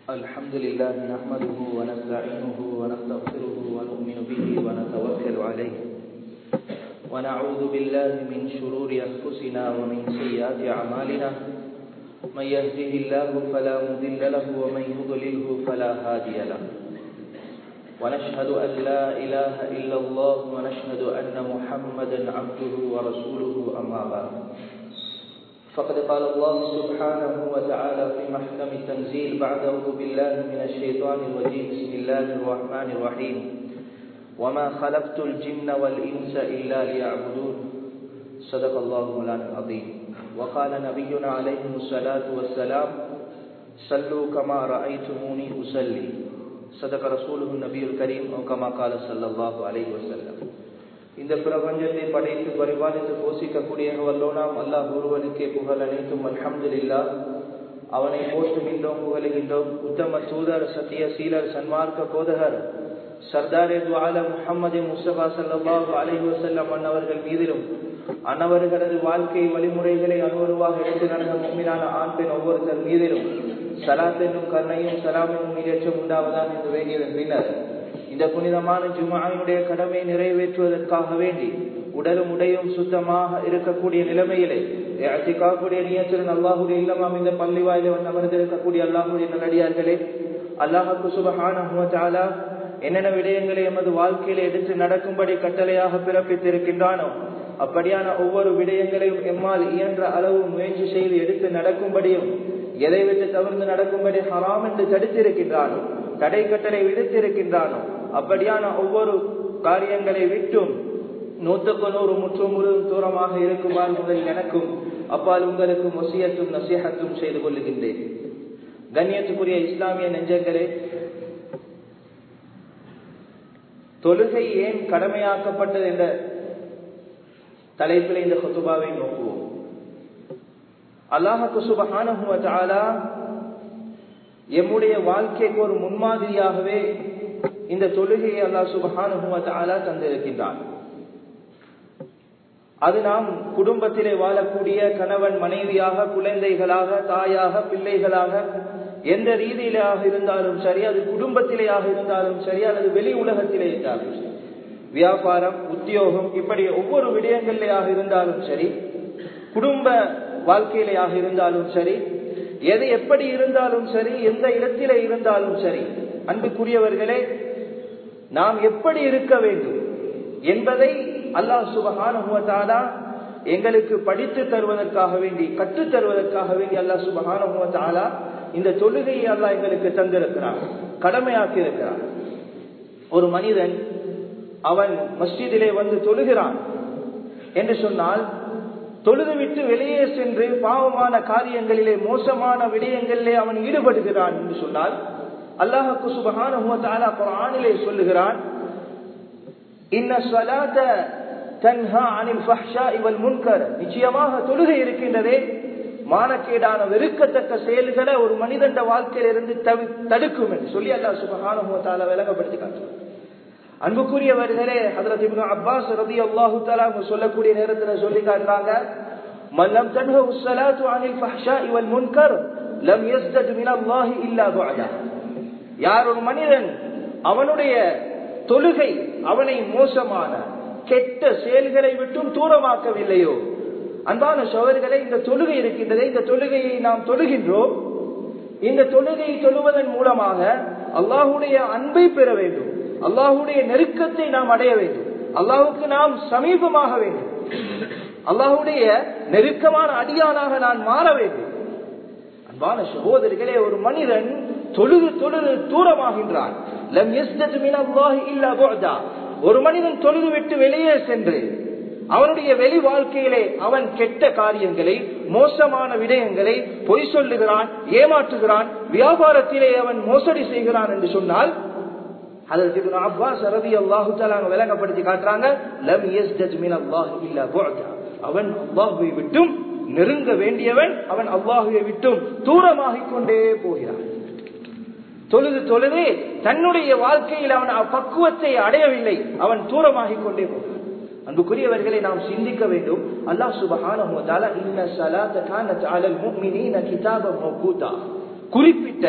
الحمد لله نحمده ونستعينه ونستغفره ونؤمن به ونتوكل عليه ونعوذ بالله من شرور أنفسنا ومن سيئات أعمالنا من يهده الله فلا مضل له ومن يضلله فلا هادي له ونشهد أن لا إله إلا الله ونشهد أن محمدا عبده ورسوله أما بعد فقد قال الله سبحانه وتعالى في محكم التنزيل بعد أعوذ بالله من الشيطان الرجيم بسم الله الرحمن الرحيم وما خلقت الجن والإنس إلا ليعبدون صدق الله مولانا العظيم وقال نبينا عليه الصلاة والسلام صلوا كما رأيتموني أصلي صدق رسوله النبي الكريم أو كما قال صلى الله عليه وسلم இந்த பிரபஞ்சத்தை படைத்து பரிபாலித்து போஷிக்கக்கூடிய வல்லோனாம் அல்லாஹ் ஒருவனுக்கே புகழ் அனைத்தும் அல்ஹம்துலில்லா அவனை போற்றுகின்றோம் புகழுகின்றோம் உத்தம தூதர் சத்திய சீலர் சன்மார்க்க போதகர் சர்தாரே துவால முஹம்மது முஸ்தபா சல்லாஹ் அலஹி வசல்லம் அன்னவர்கள் மீதிலும் அன்னவர்களது வாழ்க்கை வழிமுறைகளை அனுவருவாக எடுத்து நடந்த மும்மினான ஆண் பெண் ஒவ்வொருத்தர் மீதிலும் சலாத் என்னும் கருணையும் சலாம் என்னும் நீரேற்றம் உண்டாவதான் என்று வேண்டியதன் பின்னர் இந்த புனிதமான ஜுமாயினுடைய கடமை நிறைவேற்றுவதற்காக வேண்டி உடலும் உடையும் சுத்தமாக இருக்கக்கூடிய நிலைமையிலே அத்திகாக்குடைய நியத்துடன் அல்லாஹுடைய இல்லமாம் இந்த பள்ளி வாயில வந்து அமர்ந்திருக்கக்கூடிய அல்லாஹுடைய நல்லடியார்களே அல்லாஹுக்கு சுபஹானா என்னென்ன விடயங்களை எமது வாழ்க்கையில எடுத்து நடக்கும்படி கட்டளையாக பிறப்பித்திருக்கின்றானோ அப்படியான ஒவ்வொரு விடயங்களையும் எம்மால் இயன்ற அளவு முயற்சி செய்து எடுத்து நடக்கும்படியும் எதை விட்டு தவிர்த்து நடக்கும்படி ஹராம் என்று தடுத்திருக்கின்றானோ தடை கட்டளை விடுத்திருக்கின்றானோ அப்படியான ஒவ்வொரு காரியங்களை விட்டும் நூற்றுக்கு நூறு முற்றும் முழுவதும் தூரமாக இருக்குமாறு முதல் எனக்கும் அப்பால் உங்களுக்கும் ஒசியத்தும் நசீகத்தும் செய்து கொள்ளுகின்றேன் கண்ணியத்துக்குரிய இஸ்லாமிய நெஞ்சங்களே தொழுகை ஏன் கடமையாக்கப்பட்டது என்ற தலைப்பில் இந்த ஹொத்துபாவை நோக்குவோம் அல்லாஹு சுபஹானுவ எம்முடைய வாழ்க்கைக்கு ஒரு முன்மாதிரியாகவே இந்த தொழுகையை அல்லா சுபஹானுவ தந்திருக்கின்றான் அது நாம் குடும்பத்திலே வாழக்கூடிய கணவன் மனைவியாக குழந்தைகளாக தாயாக பிள்ளைகளாக எந்த ரீதியிலாக இருந்தாலும் சரி அது குடும்பத்திலேயாக இருந்தாலும் சரி அல்லது வெளி உலகத்திலே இருந்தாலும் சரி வியாபாரம் உத்தியோகம் இப்படி ஒவ்வொரு விடயங்களிலேயாக இருந்தாலும் சரி குடும்ப வாழ்க்கையிலேயாக இருந்தாலும் சரி எது எப்படி இருந்தாலும் சரி எந்த இடத்திலே இருந்தாலும் சரி அன்புக்குரியவர்களே நாம் எப்படி இருக்க வேண்டும் என்பதை அல்லாஹ் சுபகானுவத்தாலா எங்களுக்கு படித்து தருவதற்காக வேண்டி கற்று தருவதற்காக வேண்டி அல்லாஹ் சுபகானுவத்தாலா இந்த தொழுகையை அல்லாஹ் எங்களுக்கு தந்திருக்கிறார் கடமையாக்கி இருக்கிறார் ஒரு மனிதன் அவன் மஸ்ஜிதிலே வந்து தொழுகிறான் என்று சொன்னால் தொழுது விட்டு வெளியே சென்று பாவமான காரியங்களிலே மோசமான விடயங்களிலே அவன் ஈடுபடுகிறான் என்று சொன்னால் அல்லாஹுக்கு சுபகான குரானிலே சொல்லுகிறான் நிச்சயமாக தொழுகை இருக்கின்றதே மானக்கேடான வெறுக்கத்தக்க செயல்களை ஒரு மனிதன் வாழ்க்கையிலிருந்து தடுக்கும் என்று சொல்லி அல்லா சுபகான விளங்கப்படுத்தி காட்டுறான் அன்புக்குரியவர்களே ஹதரத் இப்னு அப்பாஸ் ரதி அல்லாஹு தஆலா சொல்லக்கூடிய நேரத்துல சொல்லி காட்டுறாங்க மல்லம் தன்ஹு ஸலாத்து அனில் ஃபஹ்ஷாஇ வல் முன்கர் லம் யஸ்தஜ் மின் அல்லாஹ் இல்லா புஅதா யார் ஒரு மனிதன் அவனுடைய தொழுகை அவனை மோசமான கெட்ட செயல்களை விட்டும் தூரமாக்கவில்லையோ அன்பான சோதரிகளை இந்த தொழுகை இருக்கின்றதே இந்த தொழுகையை நாம் தொழுகின்றோம் இந்த தொழுகையை தொழுவதன் மூலமாக அல்லாஹுடைய அன்பை பெற வேண்டும் அல்லாஹுடைய நெருக்கத்தை நாம் அடைய வேண்டும் அல்லாஹுக்கு நாம் சமீபமாக வேண்டும் அல்லாஹுடைய நெருக்கமான அடியானாக நான் மாற வேண்டும் அன்பான சகோதரிகளே ஒரு மனிதன் தொழுது தொழுது தூரமாகின்றான் ஒரு மனிதன் தொழுது விட்டு வெளியே சென்று அவனுடைய வெளி வாழ்க்கையிலே அவன் கெட்ட காரியங்களை மோசமான விடயங்களை பொய் சொல்லுகிறான் ஏமாற்றுகிறான் வியாபாரத்திலே அவன் மோசடி செய்கிறான் என்று சொன்னால் விளங்கப்படுத்தி காட்டுறாங்க அவன் அல்லாஹுவை விட்டும் நெருங்க வேண்டியவன் அவன் அல்லாஹுவை விட்டும் தூரமாகிக் கொண்டே போகிறான் தொழுது தொழுது தன்னுடைய வாழ்க்கையில் அவன் பக்குவத்தை அடையவில்லை அவன் தூரமாகிக் கொண்டே போகிறான் அன்புக்குரியவர்களை நாம் சிந்திக்க வேண்டும் அல்லாஹ் சுபஹான குறிப்பிட்ட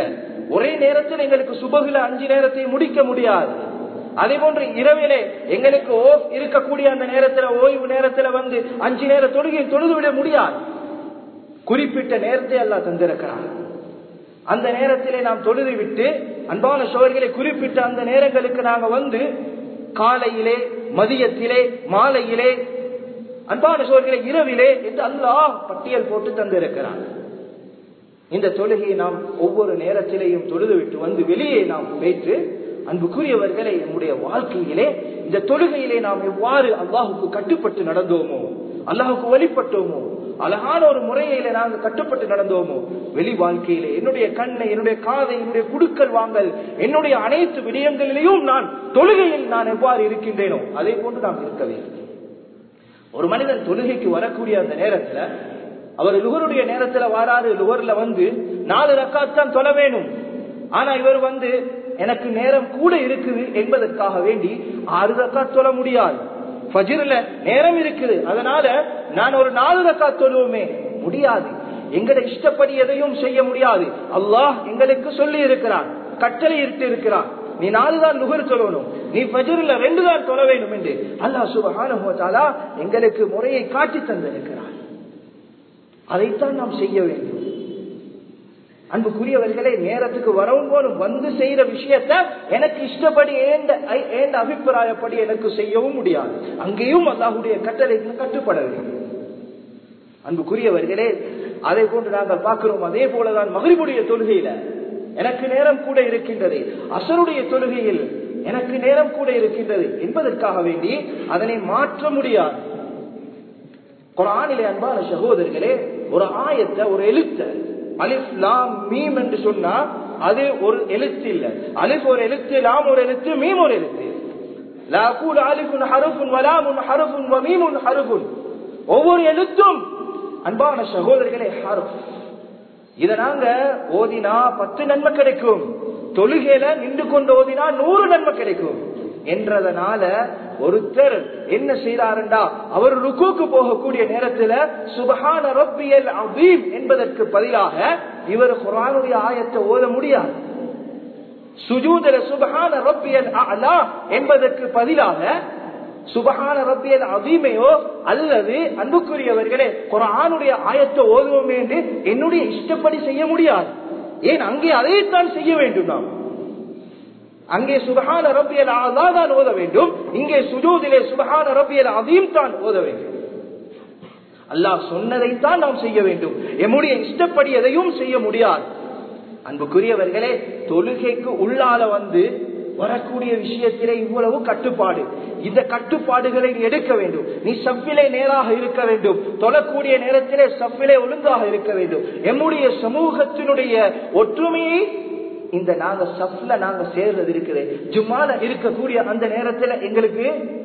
ஒரே நேரத்தில் எங்களுக்கு சுபகுல அஞ்சு நேரத்தை முடிக்க முடியாது அதே போன்று இரவிலே எங்களுக்கு ஓஃப் இருக்கக்கூடிய அந்த நேரத்துல ஓய்வு நேரத்துல வந்து அஞ்சு நேர தொழுகை தொழுது விட முடியாது குறிப்பிட்ட நேரத்தை எல்லாம் தந்திருக்கிறார் அந்த நேரத்திலே நாம் தொழுது விட்டு அன்பான சோழர்களை குறிப்பிட்ட அந்த நேரங்களுக்கு நாங்க வந்து காலையிலே மதியத்திலே மாலையிலே அன்பான சோழர்களை இரவிலே என்று அல்லாஹ் பட்டியல் போட்டு தந்திருக்கிறார் இந்த தொழுகையை நாம் ஒவ்வொரு நேரத்திலேயும் தொழுது விட்டு வந்து வெளியே நாம் வைத்து அன்புக்குரியவர்களை நம்முடைய வாழ்க்கையிலே இந்த தொழுகையிலே நாம் எவ்வாறு அல்லாஹுக்கு கட்டுப்பட்டு நடந்தோமோ அல்லாஹுக்கு வழிபட்டோமோ அழகான ஒரு முறையில நாங்கள் கட்டுப்பட்டு நடந்தோமோ வெளி வாழ்க்கையிலே என்னுடைய கண்ணை என்னுடைய காதை என்னுடைய குடுக்கல் வாங்கல் என்னுடைய அனைத்து விடயங்களிலேயும் நான் தொழுகையில் நான் எவ்வாறு இருக்கின்றேனோ அதே போன்று நாம் இருக்க வேண்டும் ஒரு மனிதன் தொழுகைக்கு வரக்கூடிய அந்த நேரத்துல அவர் லுகருடைய நேரத்துல வாராரு லுகர்ல வந்து நாலு ரக்காத் தான் தொலை வேணும் ஆனா இவர் வந்து எனக்கு நேரம் கூட இருக்குது என்பதற்காக வேண்டி ஆறு ரக்காத் தொழ முடியாது ஃபஜிர்ல நேரம் இருக்குது அதனால நான் ஒரு நாலு ரக்காத் தொழுவோமே முடியாது எங்களை இஷ்டப்படி எதையும் செய்ய முடியாது அல்லாஹ் எங்களுக்கு சொல்லி இருக்கிறான் கட்டளை இட்டு இருக்கிறான் நீ நாலு தான் நுகர் சொல்லணும் நீ பஜரில் ரெண்டு தான் தொழ வேண்டும் என்று அல்லாஹ் சுபகான எங்களுக்கு முறையை காட்டி தந்திருக்கிறான் அதைத்தான் நாம் செய்ய வேண்டும் அன்புக்குரியவர்களே நேரத்துக்கு வரவும் போலும் வந்து செய்யற விஷயத்த எனக்கு இஷ்டப்படி ஏண்ட ஏண்ட அபிப்பிராயப்படி எனக்கு செய்யவும் முடியாது அங்கேயும் அல்லாஹுடைய கட்டளைக்கு கட்டுப்பட வேண்டும் அன்புக்குரியவர்களே அதை போன்று நாங்கள் பார்க்கிறோம் அதே போலதான் மகிழ்வுடைய தொழுகையில எனக்கு நேரம் கூட இருக்கின்றது அசருடைய தொழுகையில் எனக்கு நேரம் கூட இருக்கின்றது என்பதற்காக வேண்டி அதனை மாற்ற முடியாது குரானிலே அன்பான சகோதரர்களே ஒரு ஆயத்தை ஒரு எழுத்த அலிஃப் லாம் மீம் என்று சொன்னா அது ஒரு எழுத்து இல்ல அலிஃப் ஒரு எழுத்து லாம் ஒரு எழுத்து மீம் ஒரு எழுத்து லாகூல் அலிஃபுன் ஹருஃபுன் வலாமுன் ஹருஃபுன் வமீமுன் ஹருஃபுன் ஒவ்வொரு எழுத்தும் அன்பான சகோதரர்களே ஹருஃப் இத நாங்க ஓதினா பத்து நன்மை கிடைக்கும் தொழுகையில நின்று கொண்டு ஓதினா நூறு நன்மை கிடைக்கும் என்றதனால ஒருத்தர் என்ன செய்தாருண்டா அவர் ருக்குக்கு போகக்கூடிய நேரத்துல சுபஹான ரப்பியல் அதீம் என்பதற்கு பதிலாக இவர் குரானுடைய ஆயத்தை ஓத முடியாது சுஜூதல சுபஹான ரப்பியல் அலா என்பதற்கு பதிலாக சுபஹான ரப்பியல் அதீமையோ அல்லது அன்புக்குரியவர்களே குரானுடைய ஆயத்தை ஓதுவோமே என்று என்னுடைய இஷ்டப்படி செய்ய முடியாது ஏன் அங்கே அதைத்தான் செய்ய வேண்டும் நாம் அங்கே சுபஹான ரப்பியல் ஆலா தான் ஓத வேண்டும் இங்கே சுஜூதிலே சுபஹான ரப்பியல் அதீம் தான் ஓத வேண்டும் அல்லாஹ் சொன்னதைத்தான் நாம் செய்ய வேண்டும் எம்முடைய இஷ்டப்படி எதையும் செய்ய முடியாது அன்புக்குரியவர்களே தொழுகைக்கு உள்ளால வந்து வரக்கூடிய விஷயத்திலே இவ்வளவு கட்டுப்பாடு இந்த கட்டுப்பாடுகளை நீ எடுக்க வேண்டும் நீ சப்பிலே நேராக இருக்க வேண்டும் தொழக்கூடிய நேரத்திலே சப்பிலே ஒழுங்காக இருக்க வேண்டும் எம்முடைய சமூகத்தினுடைய ஒற்றுமையை இந்த நாங்க சப்ல நாங்க சேர்றது இருக்குது ஜும்மால இருக்கக்கூடிய அந்த நேரத்துல எங்களுக்கு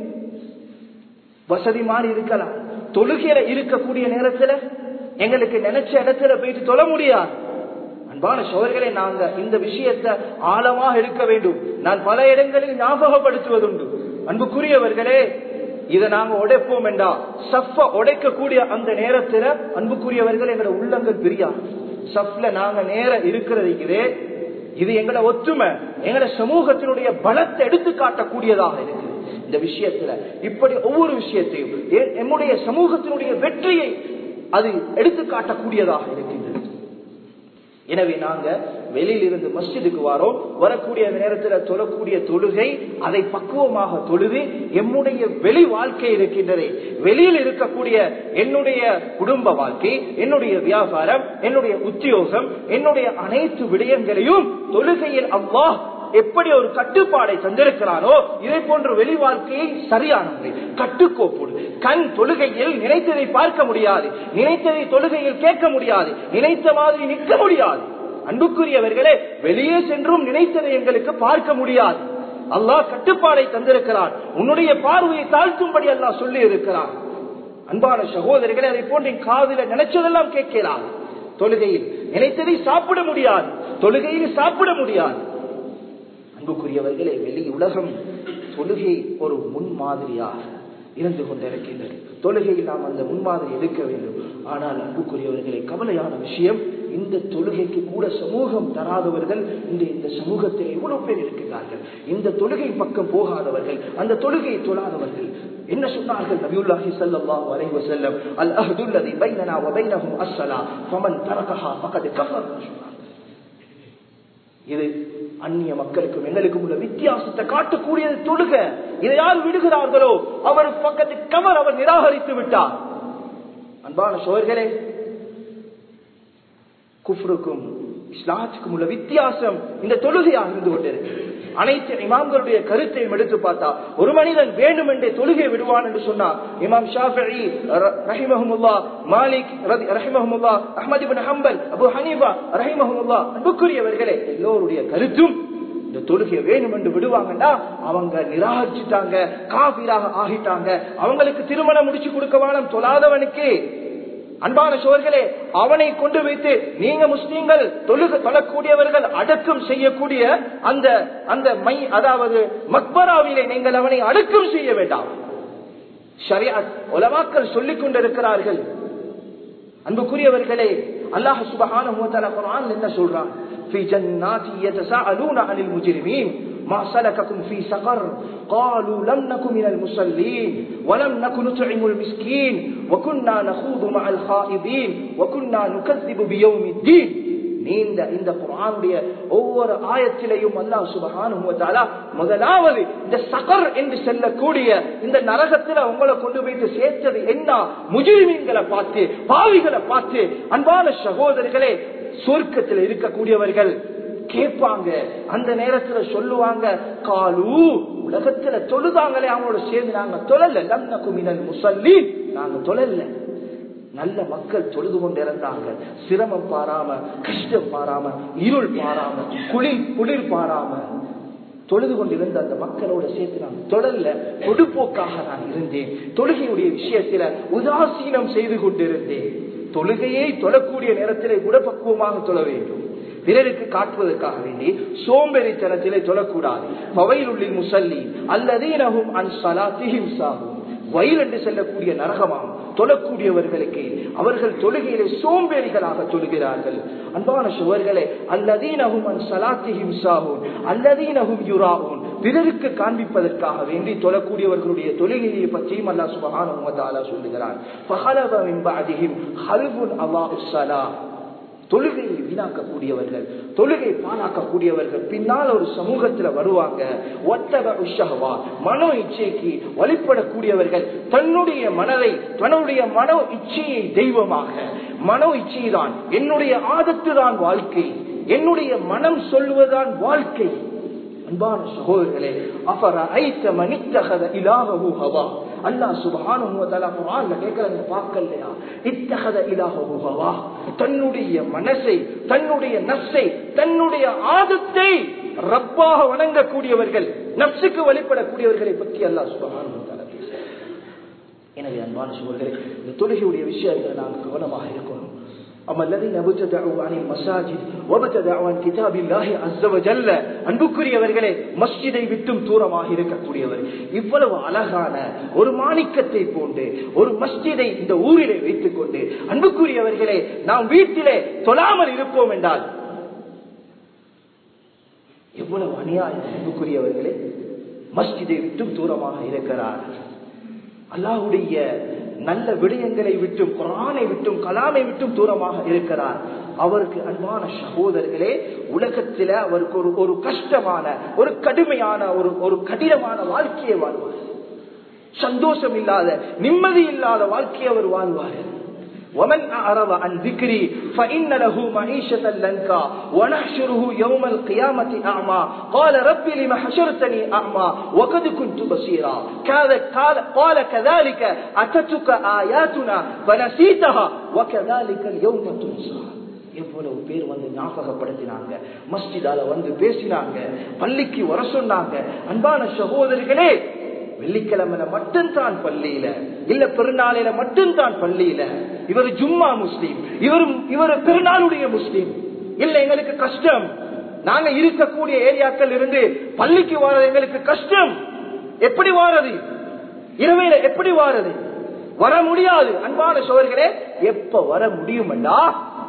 வசதி மாதிரி இருக்கலாம் தொழுகையில இருக்கக்கூடிய நேரத்துல எங்களுக்கு நினைச்ச இடத்துல போயிட்டு தொழ முடியாது அன்பான சோழர்களே நாங்க இந்த விஷயத்தை ஆழமாக இருக்க வேண்டும் நான் பல இடங்களில் ஞாபகப்படுத்துவதுண்டு அன்புக்குரியவர்களே இதை நாங்க உடைப்போம் என்றா சஃப உடைக்கக்கூடிய அந்த நேரத்துல அன்புக்குரியவர்கள் எங்களோட உள்ளங்கள் பிரியா சஃப்ல நாங்க நேர இருக்கிறதுக்கிறே இது எங்களோட ஒற்றுமை எங்களோட சமூகத்தினுடைய பலத்தை எடுத்து காட்டக்கூடியதாக இருக்கு இந்த விஷயத்துல இப்படி ஒவ்வொரு விஷயத்தையும் எம்முடைய சமூகத்தினுடைய வெற்றியை அது எடுத்து காட்டக்கூடியதாக இருக்கின்றது எனவே நாங்க வெளியில் இருந்து மஸ்ஜிதுக்கு வாரோம் வரக்கூடிய நேரத்துல தொழக்கூடிய தொழுகை அதை பக்குவமாக தொழுது எம்முடைய வெளி வாழ்க்கை இருக்கின்றது வெளியில் இருக்கக்கூடிய என்னுடைய குடும்ப வாழ்க்கை என்னுடைய வியாபாரம் என்னுடைய உத்தியோகம் என்னுடைய அனைத்து விடயங்களையும் தொழுகையில் அல்லாஹ் எப்படி ஒரு கட்டுப்பாடை தந்திருக்கிறானோ இதை போன்ற வெளி வாழ்க்கையை சரியான முறை கட்டுக்கோப்போடு கண் தொழுகையில் நினைத்ததை பார்க்க முடியாது நினைத்ததை தொழுகையில் கேட்க முடியாது நினைத்த மாதிரி நிற்க முடியாது அன்புக்குரியவர்களே வெளியே சென்றும் நினைத்ததை எங்களுக்கு பார்க்க முடியாது அல்லாஹ் கட்டுப்பாடை தந்திருக்கிறான் உன்னுடைய பார்வையை தாழ்த்தும்படி அல்லாஹ் சொல்லி இருக்கிறான் அன்பான சகோதரிகளை அதை போன்ற காதில நினைச்சதெல்லாம் கேட்கலாம் தொழுகையில் நினைத்ததை சாப்பிட முடியாது தொழுகையில் சாப்பிட முடியாது அன்புக்குரியவர்களே வெளி உலகம் தொழுகை ஒரு முன்மாதிரியாக இருந்து கொண்டிருக்கின்றது தொழுகையில் நாம் அந்த முன்மாதிரி எடுக்க வேண்டும் ஆனால் அன்புக்குரியவர்களை கவலையான விஷயம் இந்த தொழுகைக்கு கூட சமூகம் தராதவர்கள் இந்த இந்த சமூகத்தில் எவ்வளவு பேர் இருக்கிறார்கள் இந்த தொழுகை பக்கம் போகாதவர்கள் அந்த தொழுகையை தொழாதவர்கள் என்ன சொன்னார்கள் நபியுல்லாஹி ஸல்லல்லாஹு அலைஹி வஸல்லம் அல் அஹ்துல்லதி பைனனா வ பைனஹும் அஸ்ஸலா ஃபமன் தரகஹா ஃபகத் கஃபர் இது அந்நிய மக்களுக்கும் எங்களுக்கும் உள்ள வித்தியாசத்தை காட்டக்கூடியது தொழுக இதை யார் விடுகிறார்களோ அவர் பக்கத்து கவர் அவர் நிராகரித்து விட்டார் அன்பான சோர்களே குஃப்ருக்கும் இஸ்லாத்துக்கும் உள்ள வித்தியாசம் இந்த தொழுகையாக இருந்து கொண்டிருக்கு அனைத்து இமாம்களுடைய கருத்தையும் எடுத்து பார்த்தா ஒரு மனிதன் வேண்டும் என்றே தொழுகை விடுவான் என்று சொன்னார் இமாம் ஷாஃபி ரஹிமஹமுல்லா மாலிக் ரஹிமஹமுல்லா அஹமது பின் ஹம்பல் அபு ஹனீஃபா ரஹிமஹமுல்லா அன்புக்குரியவர்களே எல்லோருடைய கருத்தும் இந்த தொழுகை வேணும் என்று விடுவாங்கன்னா அவங்க நிராகரிச்சுட்டாங்க காபீராக ஆகிட்டாங்க அவங்களுக்கு திருமணம் முடிச்சு கொடுக்க வேணும் தொழாதவனுக்கு அன்பான சோர்களே அவனை கொண்டு வைத்து நீங்க முஸ்லீம்கள் தொழுக தொழக்கூடியவர்கள் அடக்கம் செய்யக்கூடிய அந்த அந்த மை அதாவது மக்பராவிலே நீங்கள் அவனை அடக்கம் செய்ய வேண்டாம் ஷரியாத் உலமாக்கள் சொல்லிக் கொண்டிருக்கிறார்கள் அன்புக்குரியவர்களே அல்லாஹ் சுபஹானஹு வ தஆலா குர்ஆன்ல என்ன சொல்றான் في جنات يتساءلون عن المجرمين ما سلككم في سقر قالوا لم نكن من المصلين ولم نكن نطعم المسكين وكنا نخوض مع الخائضين وكنا نكذب بيوم الدين நீண்ட இந்த குரானுடைய ஒவ்வொரு ஆயத்திலையும் அல்லாஹ் சுபஹானுவத்தாலா முதலாவது இந்த சகர் என்று செல்லக்கூடிய இந்த நரகத்துல உங்களை கொண்டு போயிட்டு சேர்த்தது என்ன முஜிரிமீன்களை பார்த்து பாவிகளை பார்த்து அன்பான சகோதரர்களே சொர்க்கத்தில் இருக்கக்கூடியவர்கள் கேட்பாங்க அந்த நேரத்துல சொல்லுவாங்க காலு உலகத்துல தொழுதாங்களே அவங்களோட சேர்ந்து நாங்க தொழல லம்ன குமினல் முசல்லி நாங்க தொழல நல்ல மக்கள் தொழுது கொண்டிருந்தாங்க சிரமம் பாராம கஷ்டம் பாராம இருள் பாராம குளிர் குளிர் பாராம தொழுது கொண்டிருந்த அந்த மக்களோட சேர்த்து நான் தொடரல பொடுப்போக்காக நான் இருந்தேன் தொழுகையுடைய விஷயத்தில உதாசீனம் செய்து கொண்டிருந்தேன் தொழுகையை தொழக்கூடிய நேரத்திலே குணப்பக்குவமாக தொழ வேண்டும் பிறருக்கு காட்டுவதற்காக வேண்டி சோம்பேறித்தனத்திலே தொழக்கூடாது பவையிலுள்ளில் முசல்லி அல்லதீனகும் அன் சலாத்திஹிம் சாகும் வயல் என்று செல்லக்கூடிய நரகமாம் தொழக்கூடியவர்களுக்கு அவர்கள் தொழுகையிலே சோம்பேறிகளாக தொழுகிறார்கள் அன்பான சுவர்களே அல்லதீனகும் அன் சலாத்திஹிம் சாகும் அல்லதீனகும் யுராகும் பிறருக்கு காண்பிப்பதற்காக வேண்டி தொழக்கூடியவர்களுடைய தொழுகையை பற்றியும் அல்லா சுபகான சொல்லுகிறார் தொழுகையை வீணாக்கக்கூடியவர்கள் தொழுகை பாழாக்கக்கூடியவர்கள் பின்னால் ஒரு சமூகத்துல வருவாங்க ஒத்தக உஷகவா மனோ இச்சைக்கு வழிபடக்கூடியவர்கள் தன்னுடைய மனதை தன்னுடைய மனோ இச்சையை தெய்வமாக மனோ இச்சை தான் என்னுடைய ஆதத்து தான் வாழ்க்கை என்னுடைய மனம் சொல்லுவதுதான் வாழ்க்கை அன்பான சகோதரர்களே அபர ஐத்த மனித்தகத இலாகவு ஹவா அல்லாஹ் சுபஹானஹு வ தஆலா குர்ஆன்ல கேக்குறாங்க பார்க்கலையா இத்தகத இலாஹு ஹவா தன்னுடைய மனசை தன்னுடைய நஃப்ஸை தன்னுடைய ஆதத்தை ரப்பாக வணங்கக்கூடியவர்கள் நஃப்ஸுக்கு வழிபடக்கூடியவர்களை பற்றி அல்லாஹ் சுபஹானஹு வ தஆலா பேசுறார் எனவே அன்பான சகோதரர்களே இந்த தொழுகையுடைய விஷயத்தில் நாம் கவனமாக இருக்கணும் أما الذين ابتدعوا عن المساجد وابتدعوا عن كتاب الله عز وجل அன்புக்குரியவர்களே மஸ்ஜிதை விட்டும் தூரமாக இருக்கக்கூடியவர் இவ்வளவு அழகான ஒரு மாணிக்கத்தை போன்று ஒரு மஸ்ஜிதை இந்த ஊரிலே வைத்துக் கொண்டு அன்புக்குரியவர்களே நாம் வீட்டிலே தொழாமல் இருப்போம் என்றால் எவ்வளவு அநியாயம் அன்புக்குரியவர்களே மஸ்ஜிதை விட்டும் தூரமாக இருக்கிறார் அல்லாஹுடைய நல்ல விடயங்களை விட்டும் குரானை விட்டும் கலாமை விட்டும் தூரமாக இருக்கிறார் அவருக்கு அன்பான சகோதரர்களே உலகத்தில அவருக்கு ஒரு ஒரு கஷ்டமான ஒரு கடுமையான ஒரு ஒரு கடினமான வாழ்க்கையை வாழ்வார் சந்தோஷம் இல்லாத நிம்மதி இல்லாத வாழ்க்கையை அவர் வாழ்வார் ومن أعرض عن ذكري فإن له معيشة لنكا ونحشره يوم القيامة أعمى قال ربي لم حشرتني أعمى وقد كنت بصيرا قال, قال كذلك أتتك آياتنا فنسيتها وكذلك اليوم تنسى எவ்வளவு பேர் வந்து ஞாபகப்படுத்தினாங்க மஸ்ஜிதால வந்து பேசினாங்க பள்ளிக்கு வர சொன்னாங்க அன்பான சகோதரிகளே வெள்ளிக்கிழமையில மட்டும்தான் பள்ளியில இல்ல பெருநாளையில மட்டும்தான் பள்ளியில இவர் ஜும்மா முஸ்லீம் இவரும் இவர் பெருநாளுடைய முஸ்லீம் இல்ல எங்களுக்கு கஷ்டம் நாங்க இருக்கக்கூடிய ஏரியாக்கள் இருந்து பள்ளிக்கு வாரது எங்களுக்கு கஷ்டம் எப்படி வாரது இரவையில எப்படி வாரது வர முடியாது அன்பான சோழர்களே எப்ப வர முடியுமெண்டா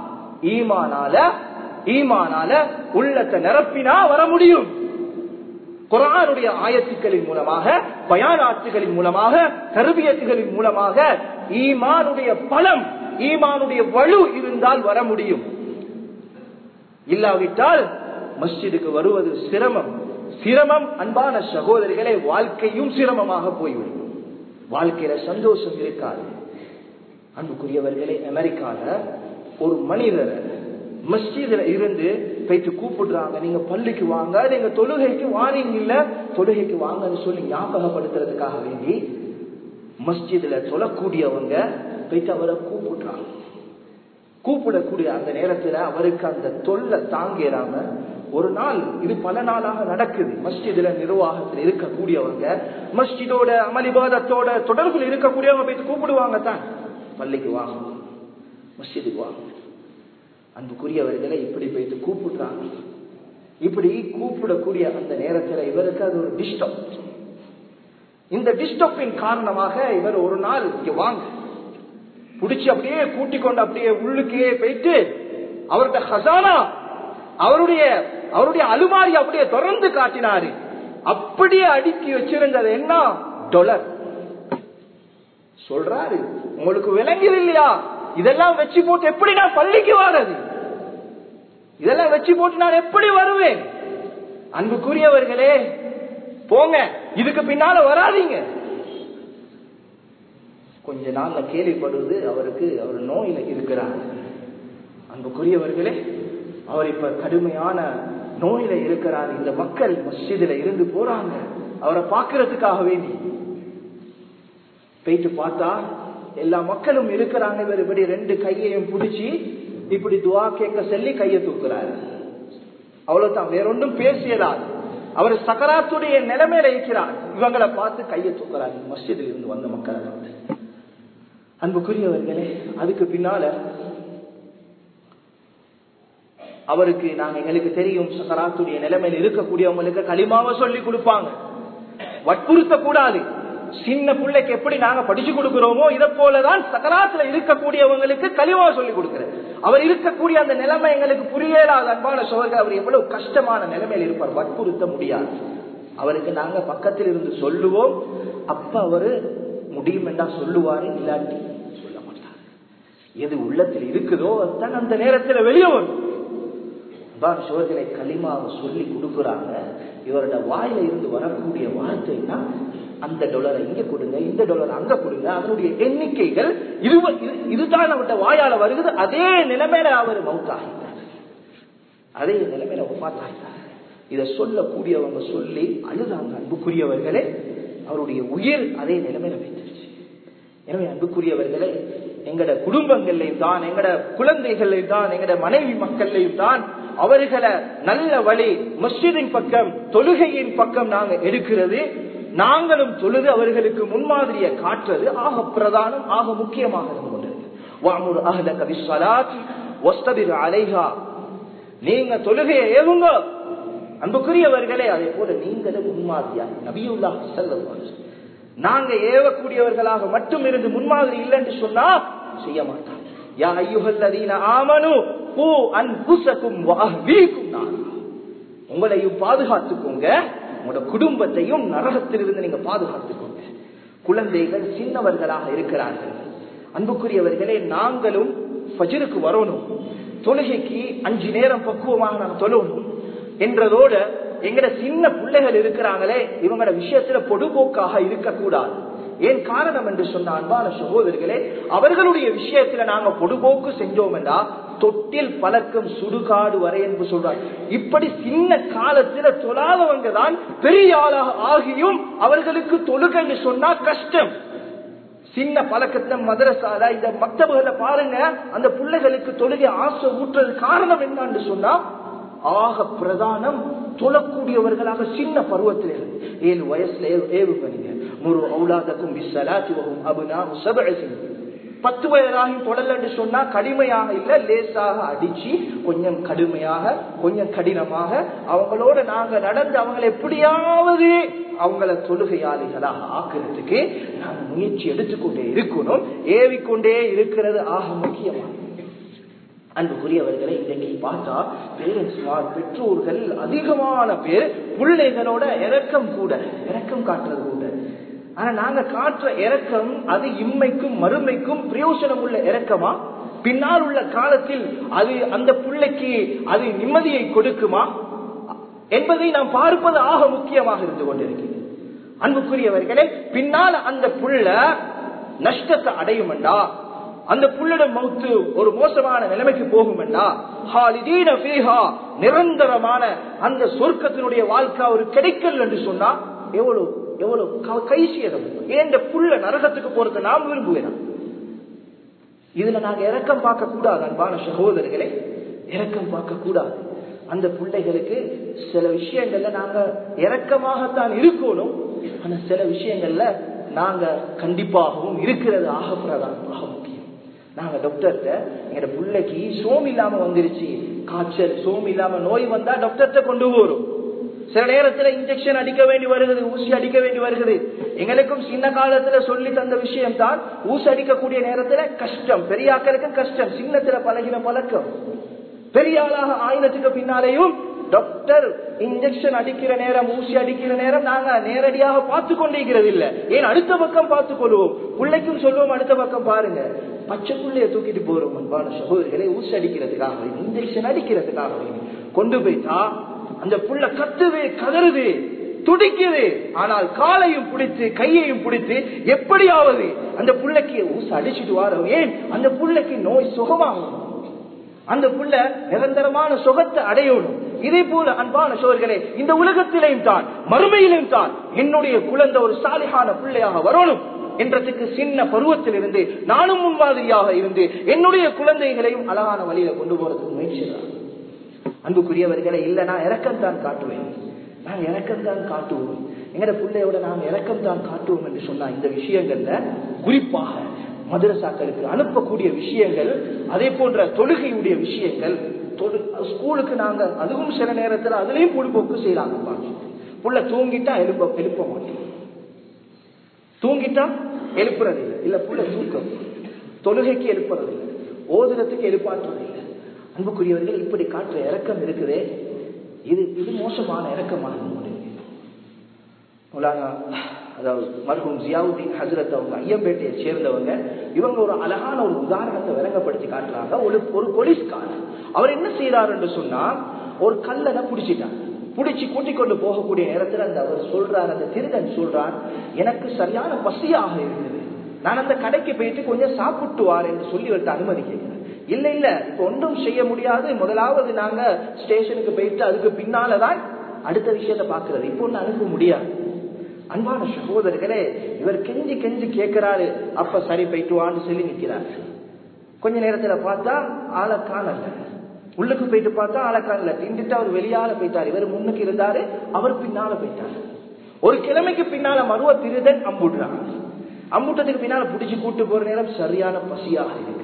ஈமானால ஈமானால உள்ளத்தை நிரப்பினா வர முடியும் குரானுடைய ஆயத்துக்களின் மூலமாக பயானாத்துகளின் மூலமாக கருவியத்துகளின் மூலமாக ஈமானுடைய பலம் ஈமானுடைய வலு இருந்தால் வர முடியும் இல்லாவிட்டால் மஸ்ஜிதுக்கு வருவது சிரமம் சிரமம் அன்பான சகோதரிகளை வாழ்க்கையும் சிரமமாக போய்விடும் வாழ்க்கையில சந்தோஷம் இருக்காது அன்புக்குரியவர்களே அமெரிக்கால ஒரு மனிதரை மஸ்ஜிதுல இருந்து போயிட்டு கூப்பிடுறாங்க நீங்க பள்ளிக்கு வாங்க நீங்க தொழுகைக்கு வாரீங்க இல்ல தொழுகைக்கு வாங்கன்னு சொல்லி ஞாபகப்படுத்துறதுக்காக வேண்டி மஸ்ஜிதுல தொழக்கூடியவங்க போயிட்டு அவரை கூப்பிடுறாங்க கூப்பிடக்கூடிய அந்த நேரத்துல அவருக்கு அந்த தொல்லை தாங்கிறாம ஒரு நாள் இது பல நாளாக நடக்குது மஸ்ஜிதுல நிர்வாகத்தில் இருக்கக்கூடியவங்க மஸ்ஜிதோட அமளிபாதத்தோட தொடர்பில் இருக்கக்கூடியவங்க போயிட்டு கூப்பிடுவாங்க தான் பள்ளிக்கு வாங்க மஸ்ஜிதுக்கு வாங்க அன்புக்குரியவர்களை இப்படி போயிட்டு கூப்பிடுறாங்க இப்படி கூப்பிடக்கூடிய அந்த நேரத்தில் இவருக்கு அது ஒரு டிஸ்டர்ப் இந்த டிஸ்டர்பின் காரணமாக இவர் ஒரு நாள் இங்க வாங்க புடிச்சு அப்படியே கூட்டிக் கொண்டு அப்படியே உள்ளுக்கே போயிட்டு அவருடைய ஹசானா அவருடைய அவருடைய அலுமாரி அப்படியே தொடர்ந்து காட்டினாரு அப்படியே அடுக்கி வச்சிருந்தது என்ன டொலர் சொல்றாரு உங்களுக்கு விளங்குது இல்லையா இதெல்லாம் வச்சு போட்டு எப்படி நான் பள்ளிக்கு வாரது இதெல்லாம் வச்சு போட்டு நான் எப்படி வருவேன் அன்புக்குரியவர்களே போங்க இதுக்கு பின்னால வராதீங்க கொஞ்ச நாள்ல கேள்விப்படுவது அவருக்கு அவர் நோயில இருக்கிறார் அன்புக்குரியவர்களே அவர் இப்ப கடுமையான நோயில இருக்கிறார் இந்த மக்கள் மஸ்ஜிதுல இருந்து போறாங்க அவரை பார்க்கறதுக்காக வேண்டி போயிட்டு பார்த்தா எல்லா மக்களும் இருக்கிறாங்க இவர் இப்படி ரெண்டு கையையும் பிடிச்சி இப்படி துவா கேட்க சொல்லி கையை தூக்குறாரு அவ்வளவுதான் வேற ஒன்றும் பேசியதால் அவர் சக்கராத்துடைய நிலைமையில இருக்கிறார் இவங்களை பார்த்து கையை தூக்குறாரு மஸ்ஜிதில் இருந்து வந்த மக்களை பார்த்து அன்புக்குரியவர்களே அதுக்கு பின்னால அவருக்கு நாங்க எங்களுக்கு தெரியும் சக்கராத்துடைய நிலைமையில் இருக்கக்கூடியவங்களுக்கு களிமாவை சொல்லி கொடுப்பாங்க வற்புறுத்த கூடாது சின்ன பிள்ளைக்கு எப்படி நாங்க படிச்சு கொடுக்கிறோமோ இதை போலதான் சக்கராத்துல இருக்கக்கூடியவங்களுக்கு களிமா சொல்லி கொடுக்கிறது அவர் இருக்கக்கூடிய அந்த நிலைமை எங்களுக்கு புரியலாத அன்பான சோழர்கள் அவர் எவ்வளவு கஷ்டமான நிலைமையில் இருப்பார் வற்புறுத்த முடியாது அவருக்கு நாங்க பக்கத்தில் இருந்து சொல்லுவோம் அப்ப அவரு முடியும் என்றா சொல்லுவாரு இல்லாட்டி சொல்ல மாட்டார் எது உள்ளத்தில் இருக்குதோ அதுதான் அந்த நேரத்தில் வெளியே வரும் தான் சோதனை களிமாவை சொல்லி கொடுக்குறாங்க இவரோட வாயில இருந்து வரக்கூடிய வார்த்தைன்னா அந்த டாலரை இங்க கொடுங்க இந்த டாலர் அங்க கொடுங்க அதனுடைய எண்ணிக்கைகள் இது இதுதான் அவர்கிட்ட வாயால வருகிறது அதே நிலைமையில அவர் மவுத்தாகிட்டார் அதே நிலைமையில ஒப்பாத்தாகிட்டார் இதை சொல்லக்கூடியவங்க சொல்லி அழுதாங்க அன்புக்குரியவர்களே அவருடைய உயிர் அதே நிலைமையில வைத்திருச்சு எனவே அன்புக்குரியவர்களே எங்கட குடும்பங்கள்லையும் தான் எங்கட குழந்தைகளையும் தான் எங்கட மனைவி மக்கள்லையும் தான் அவர்களை நல்ல வழி மஸ்ஜிதின் பக்கம் தொழுகையின் பக்கம் நாங்க எடுக்கிறது நாங்களும் தொழுது அவர்களுக்கு முன்மாதிரியை காட்டுறது ஆக பிரதானம் ஆக முக்கியமாக இருந்து கொண்டிருக்கு நீங்க தொழுகையை ஏவுங்க அன்புக்குரியவர்களே அதே போல நீங்களும் முன்மாதிரியா நபியுல்லா செல்லுவார் நாங்க ஏவக்கூடியவர்களாக மட்டும் இருந்து முன்மாதிரி இல்லைன்னு சொன்னா செய்ய மாட்டாங்க யா ஐயுகல்லதீன ஆமனு பூ அன்புசக்கும் வாஹ்வீக்கும் நாரா உங்களையும் பாதுகாத்துக்கோங்க உங்களோட குடும்பத்தையும் நரகத்திலிருந்து நீங்க பாதுகாத்துக்கோங்க குழந்தைகள் சின்னவர்களாக இருக்கிறார்கள் அன்புக்குரியவர்களே நாங்களும் ஃபஜருக்கு வரணும் தொழுகைக்கு அஞ்சு நேரம் பக்குவமாக நாங்கள் தொழணும் என்றதோட எங்கட சின்ன பிள்ளைகள் இருக்கிறாங்களே இவங்களோட விஷயத்துல பொடுபோக்காக இருக்கக்கூடாது ஏன் காரணம் என்று சொன்ன அன்பான சகோதரர்களே அவர்களுடைய விஷயத்துல நாங்க பொடுபோக்கு செஞ்சோம் என்றா தொட்டில் பழக்கம் சுடுகாடு வரை என்று சொல்றாங்க இப்படி சின்ன காலத்துல தொழாதவங்க தான் பெரிய ஆளாக ஆகியும் அவர்களுக்கு தொழுகை என்று சொன்னா கஷ்டம் சின்ன பழக்கத்தை மதரசால இந்த மக்தபுகளை பாருங்க அந்த பிள்ளைகளுக்கு தொழுகை ஆசை ஊற்றுறது காரணம் என்னன்னு சொன்னா ஆக பிரதானம் தொழக்கூடியவர்களாக சின்ன பருவத்தில் இருந்து ஏழு வயசுல ஏவுங்க நீங்க முரு அவுலாதக்கும் விசலாத்துவகும் அபுனா சபழசிங்க பத்து வயதாகி தொடலன்னு சொன்னா கடுமையாக இல்ல லேசாக அடிச்சு கொஞ்சம் கடுமையாக கொஞ்சம் கடினமாக அவங்களோட நாங்க நடந்து அவங்களை எப்படியாவது அவங்கள தொழுகையாளிகளாக ஆக்குறதுக்கு நாங்க முயற்சி எடுத்துக்கொண்டே இருக்கணும் ஏவிக்கொண்டே இருக்கிறது ஆக முக்கியமாக அன்புக்குரியவர்களை இன்றைக்கு பார்த்தா பேரண்ட்ஸ் பெற்றோர்கள் அதிகமான பேர் பிள்ளைகளோட இறக்கம் கூட இறக்கம் காட்டுறது கூட ஆனா நாங்க காட்டுற இறக்கம் அது இம்மைக்கும் மறுமைக்கும் பிரயோசனம் உள்ள இறக்கமா பின்னால் உள்ள காலத்தில் அது அந்த பிள்ளைக்கு அது நிம்மதியை கொடுக்குமா என்பதை நாம் பார்ப்பது ஆக முக்கியமாக இருந்து கொண்டிருக்கிறது அன்புக்குரியவர்களே பின்னால் அந்த புள்ள நஷ்டத்தை அடையுமெண்டா அந்த புள்ளிடம் மௌத்து ஒரு மோசமான நிலைமைக்கு போகுமெண்டா நிரந்தரமான அந்த சொர்க்கத்தினுடைய வாழ்க்கை ஒரு கிடைக்கல் என்று சொன்னா எவ்வளவு எவ்வளவு கைசியதம் ஏன் புள்ள நரகத்துக்கு போறதை நாம் விரும்புகிறோம் இதுல நாங்க இறக்கம் பார்க்க கூடாது அன்பான சகோதரர்களே இறக்கம் பார்க்க கூடாது அந்த பிள்ளைகளுக்கு சில விஷயங்கள்ல நாங்க இறக்கமாகத்தான் இருக்கணும் ஆனா சில விஷயங்கள்ல நாங்க கண்டிப்பாகவும் இருக்கிறது ஆக பிரதானம் ஆக முக்கியம் நாங்க டாக்டர்கிட்ட எங்க பிள்ளைக்கு சோம் இல்லாம வந்துருச்சு காய்ச்சல் சோம் இல்லாம நோய் வந்தா டாக்டர்கிட்ட கொண்டு போறோம் சில நேரத்துல இன்ஜெக்ஷன் அடிக்க வேண்டி வருகிறது ஊசி அடிக்க வேண்டி வருகிறது எங்களுக்கும் சின்ன காலத்துல சொல்லி தந்த விஷயம் தான் ஊசி அடிக்கக்கூடிய நேரத்துல கஷ்டம் பெரியாக்களுக்கு கஷ்டம் சின்னத்துல பழகின பழக்கம் பெரிய ஆளாக ஆயினத்துக்கு பின்னாலேயும் டாக்டர் இன்ஜெக்ஷன் அடிக்கிற நேரம் ஊசி அடிக்கிற நேரம் நாங்க நேரடியாக பார்த்து கொண்டிருக்கிறது இல்ல ஏன் அடுத்த பக்கம் பார்த்துக் கொள்வோம் பிள்ளைக்கும் சொல்லுவோம் அடுத்த பக்கம் பாருங்க பச்சை புள்ளைய தூக்கிட்டு போறோம் அன்பான சகோதரிகளை ஊசி அடிக்கிறதுக்காக இன்ஜெக்ஷன் அடிக்கிறதுக்காக கொண்டு போயிட்டா அந்த புள்ள கத்துது கதறுது துடிக்குது ஆனால் காலையும் பிடித்து கையையும் பிடித்து எப்படியாவது அந்த புள்ளைக்கு ஊச அடிச்சுட்டு வாரோம் ஏன் அந்த புள்ளைக்கு நோய் சுகமாகும் அந்த புள்ள நிரந்தரமான சுகத்தை அடையணும் இதே போல அன்பான சோர்களே இந்த உலகத்திலேயும் தான் மறுமையிலும் தான் என்னுடைய குழந்தை ஒரு சாலிகான பிள்ளையாக வரணும் என்றதுக்கு சின்ன பருவத்தில் இருந்து நானும் முன்மாதிரியாக இருந்து என்னுடைய குழந்தைகளையும் அழகான வழியில கொண்டு போறதுக்கு முயற்சி அன்புக்குரியவர்களை இல்ல நான் இறக்கம் தான் காட்டுவேன் நாங்க இறக்கம் தான் காட்டுவோம் எங்கட பிள்ளையோட நாம் இறக்கம் தான் காட்டுவோம் என்று சொன்னா இந்த விஷயங்கள்ல குறிப்பாக மதரசாக்களுக்கு அனுப்பக்கூடிய விஷயங்கள் அதே போன்ற தொழுகையுடைய விஷயங்கள் ஸ்கூலுக்கு நாங்க அதுவும் சில நேரத்துல அதுலயும் பொழுப்போக்கு செய்யறாங்க புள்ள தூங்கிட்டா எழுப்ப எழுப்ப மாட்டோம் தூங்கிட்டா எழுப்புறது இல்லை இல்ல புள்ள தூக்கம் தொழுகைக்கு எழுப்புறது இல்லை ஓதுறதுக்கு எழுப்பாற்றுறது இல்லை அன்புக்குரியவர்கள் இப்படி காட்டுற இறக்கம் இருக்குதே இது இது மோசமான இறக்கமாக மௌலானா அதாவது மருகும் ஜியாவுதீன் ஹசரத் அவங்க ஐயம்பேட்டையை சேர்ந்தவங்க இவங்க ஒரு அழகான ஒரு உதாரணத்தை விளங்கப்படுத்தி காட்டுறாங்க ஒரு ஒரு போலீஸ்காரர் அவர் என்ன செய்யறாரு என்று சொன்னா ஒரு கல்லனை பிடிச்சிட்டாங்க பிடிச்சி கூட்டிக் கொண்டு போகக்கூடிய நேரத்தில் அந்த அவர் சொல்றார் அந்த திருடன் சொல்றார் எனக்கு சரியான பசியாக இருக்குது நான் அந்த கடைக்கு போயிட்டு கொஞ்சம் சாப்பிட்டு வார் என்று சொல்லி அவர்கிட்ட அனுமதி கேட்கிறேன் இல்ல இல்ல இப்ப ஒன்றும் செய்ய முடியாது முதலாவது நாங்க ஸ்டேஷனுக்கு போயிட்டு அதுக்கு பின்னாலதான் அடுத்த விஷயத்த பாக்குறது இப்போ ஒண்ணு அனுப்ப முடியாது அன்பான சகோதரர்களே இவர் கெஞ்சி கெஞ்சி கேட்கிறாரு அப்ப சரி போயிட்டு வான்னு சொல்லி நிக்கிறார் கொஞ்ச நேரத்துல பார்த்தா ஆளை காணல உள்ளுக்கு போயிட்டு பார்த்தா ஆளை காணல திண்டுட்டு அவர் வெளியால போயிட்டார் இவர் முன்னுக்கு இருந்தாரு அவர் பின்னால போயிட்டார் ஒரு கிழமைக்கு பின்னால மருவ திருதன் அம்புடுறான் அம்புட்டதுக்கு பின்னால பிடிச்சு கூட்டு போற நேரம் சரியான பசியாக இருக்குது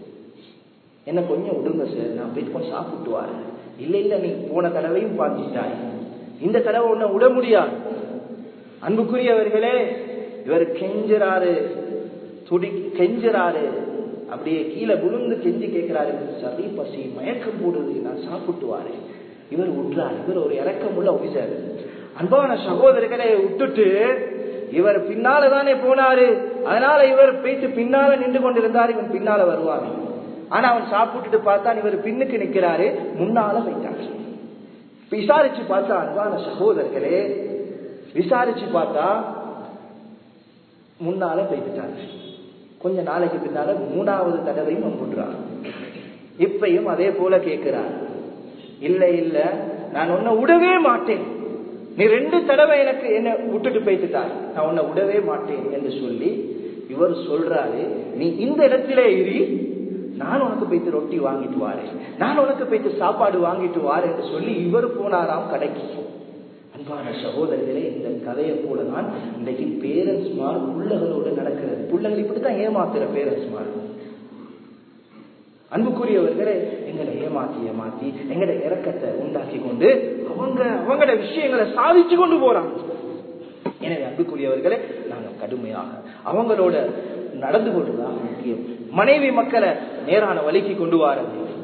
என்ன கொஞ்சம் விடுங்க சார் நான் போயிட்டு கொஞ்சம் சாப்பிட்டு வாரு இல்ல இல்ல நீ போன தடவையும் பார்த்துட்டாய் இந்த தடவை உன்னை விட முடியாது அன்புக்குரியவர்களே இவர் கெஞ்சுறாரு துடி கெஞ்சுறாரு அப்படியே கீழே விழுந்து கெஞ்சி கேட்கிறாரு சரி பசி மயக்கம் போடுது நான் சாப்பிட்டு வாரேன் இவர் விட்டுறாரு இவர் ஒரு இறக்கம் உள்ள ஆபீசர் அன்பான சகோதரர்களை விட்டுட்டு இவர் பின்னால தானே போனாரு அதனால இவர் போயிட்டு பின்னால நின்று கொண்டிருந்தார் இவன் பின்னால வருவாங்க ஆனா அவன் சாப்பிட்டுட்டு பார்த்தான் இவர் பின்னுக்கு நிக்கிறாரு முன்னால போயிட்டார் விசாரிச்சு பார்த்தா அன்பான சகோதரர்களே விசாரிச்சு பார்த்தா முன்னால போய்விட்டாங்க கொஞ்ச நாளைக்கு பின்னால மூணாவது தடவையும் அம்புடுறான் இப்பையும் அதே போல கேட்கிறார் இல்ல இல்ல நான் உன்னை விடவே மாட்டேன் நீ ரெண்டு தடவை எனக்கு என்ன விட்டுட்டு போய்த்துட்டார் நான் உன்னை விடவே மாட்டேன் என்று சொல்லி இவர் சொல்றாரு நீ இந்த இடத்திலே இரு நான் உனக்கு போய்த்து ரொட்டி வாங்கிட்டு வாரேன் நான் உனக்கு போய்த்து சாப்பாடு வாங்கிட்டு வாரேன் என்று சொல்லி இவர் போனாராம் கடைக்கு அன்பான சகோதரர்களே இந்த கதையை போலதான் இன்றைக்கு பேரண்ட்ஸ் மார் பிள்ளைகளோடு நடக்கிறது பிள்ளைகள் இப்படித்தான் ஏமாத்துற பேரண்ட்ஸ் மார் அன்புக்குரியவர்களே எங்களை ஏமாத்தி ஏமாத்தி எங்கட இறக்கத்தை உண்டாக்கி கொண்டு அவங்க அவங்களோட விஷயங்களை சாதிச்சு கொண்டு போறாங்க எனவே அன்புக்குரியவர்களே நாங்க கடுமையாக அவங்களோட நடந்து கொள்றதாக முக்கியம் மனைவி மக்களை நேரான வழிக்கு கொண்டு வாரது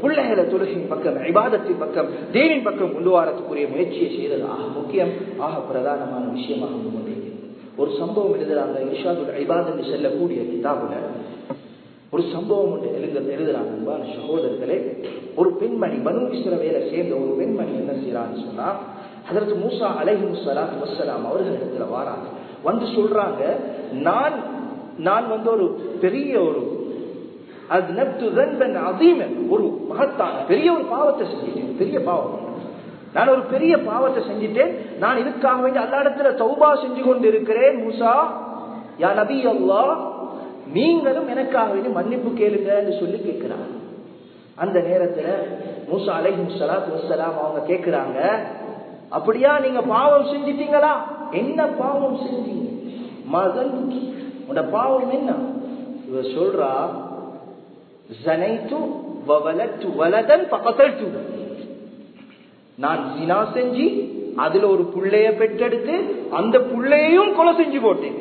பிள்ளைகளை தொழுகையின் பக்கம் ஐபாதத்தின் பக்கம் தேவின் பக்கம் கொண்டு வரத்துக்குரிய முயற்சியை செய்தது ஆக முக்கியம் ஆக பிரதானமான விஷயமாக கொண்டிருக்கிறது ஒரு சம்பவம் எழுதுறாங்க இஷாதுல் ஐபாத் என்று செல்லக்கூடிய கிதாபுல ஒரு சம்பவம் ஒன்று எழுத எழுதுறாங்க அன்பான சகோதரர்களே ஒரு பெண்மணி பனு இஸ்ரவேலை சேர்ந்த ஒரு பெண்மணி என்ன செய்யறான்னு சொன்னா அதற்கு மூசா அலைஹி முசலாத் வசலாம் அவர்களிடத்துல வாராங்க வந்து சொல்றாங்க நான் நான் வந்து ஒரு பெரிய ஒரு அது நப்து ரன்பன் அதீமன் ஒரு மகத்தான பெரிய ஒரு பாவத்தை செஞ்சிட்டேன் பெரிய பாவம் நான் ஒரு பெரிய பாவத்தை செஞ்சிட்டேன் நான் இதுக்காக வேண்டி அல்லா இடத்துல தௌபா செஞ்சு கொண்டு இருக்கிறேன் மூசா யா நபி அல்லா நீங்களும் எனக்காக வேண்டி மன்னிப்பு கேளுங்கன்னு சொல்லி கேட்கிறாங்க அந்த நேரத்துல மூசா அலைஹிம் சலாத் வசலாம் அவங்க கேட்கிறாங்க அப்படியா நீங்க பாவம் செஞ்சிட்டீங்களா என்ன பாவம் செஞ்சீங்க மகன் உட பாவம் என்ன இவ சொல்றா ஜனைத்து வவலத்து வலதன் பக்கத்தட்டு நான் ஜினா செஞ்சு அதுல ஒரு புள்ளைய பெற்றெடுத்து அந்த புள்ளையையும் கொலை செஞ்சு போட்டேன்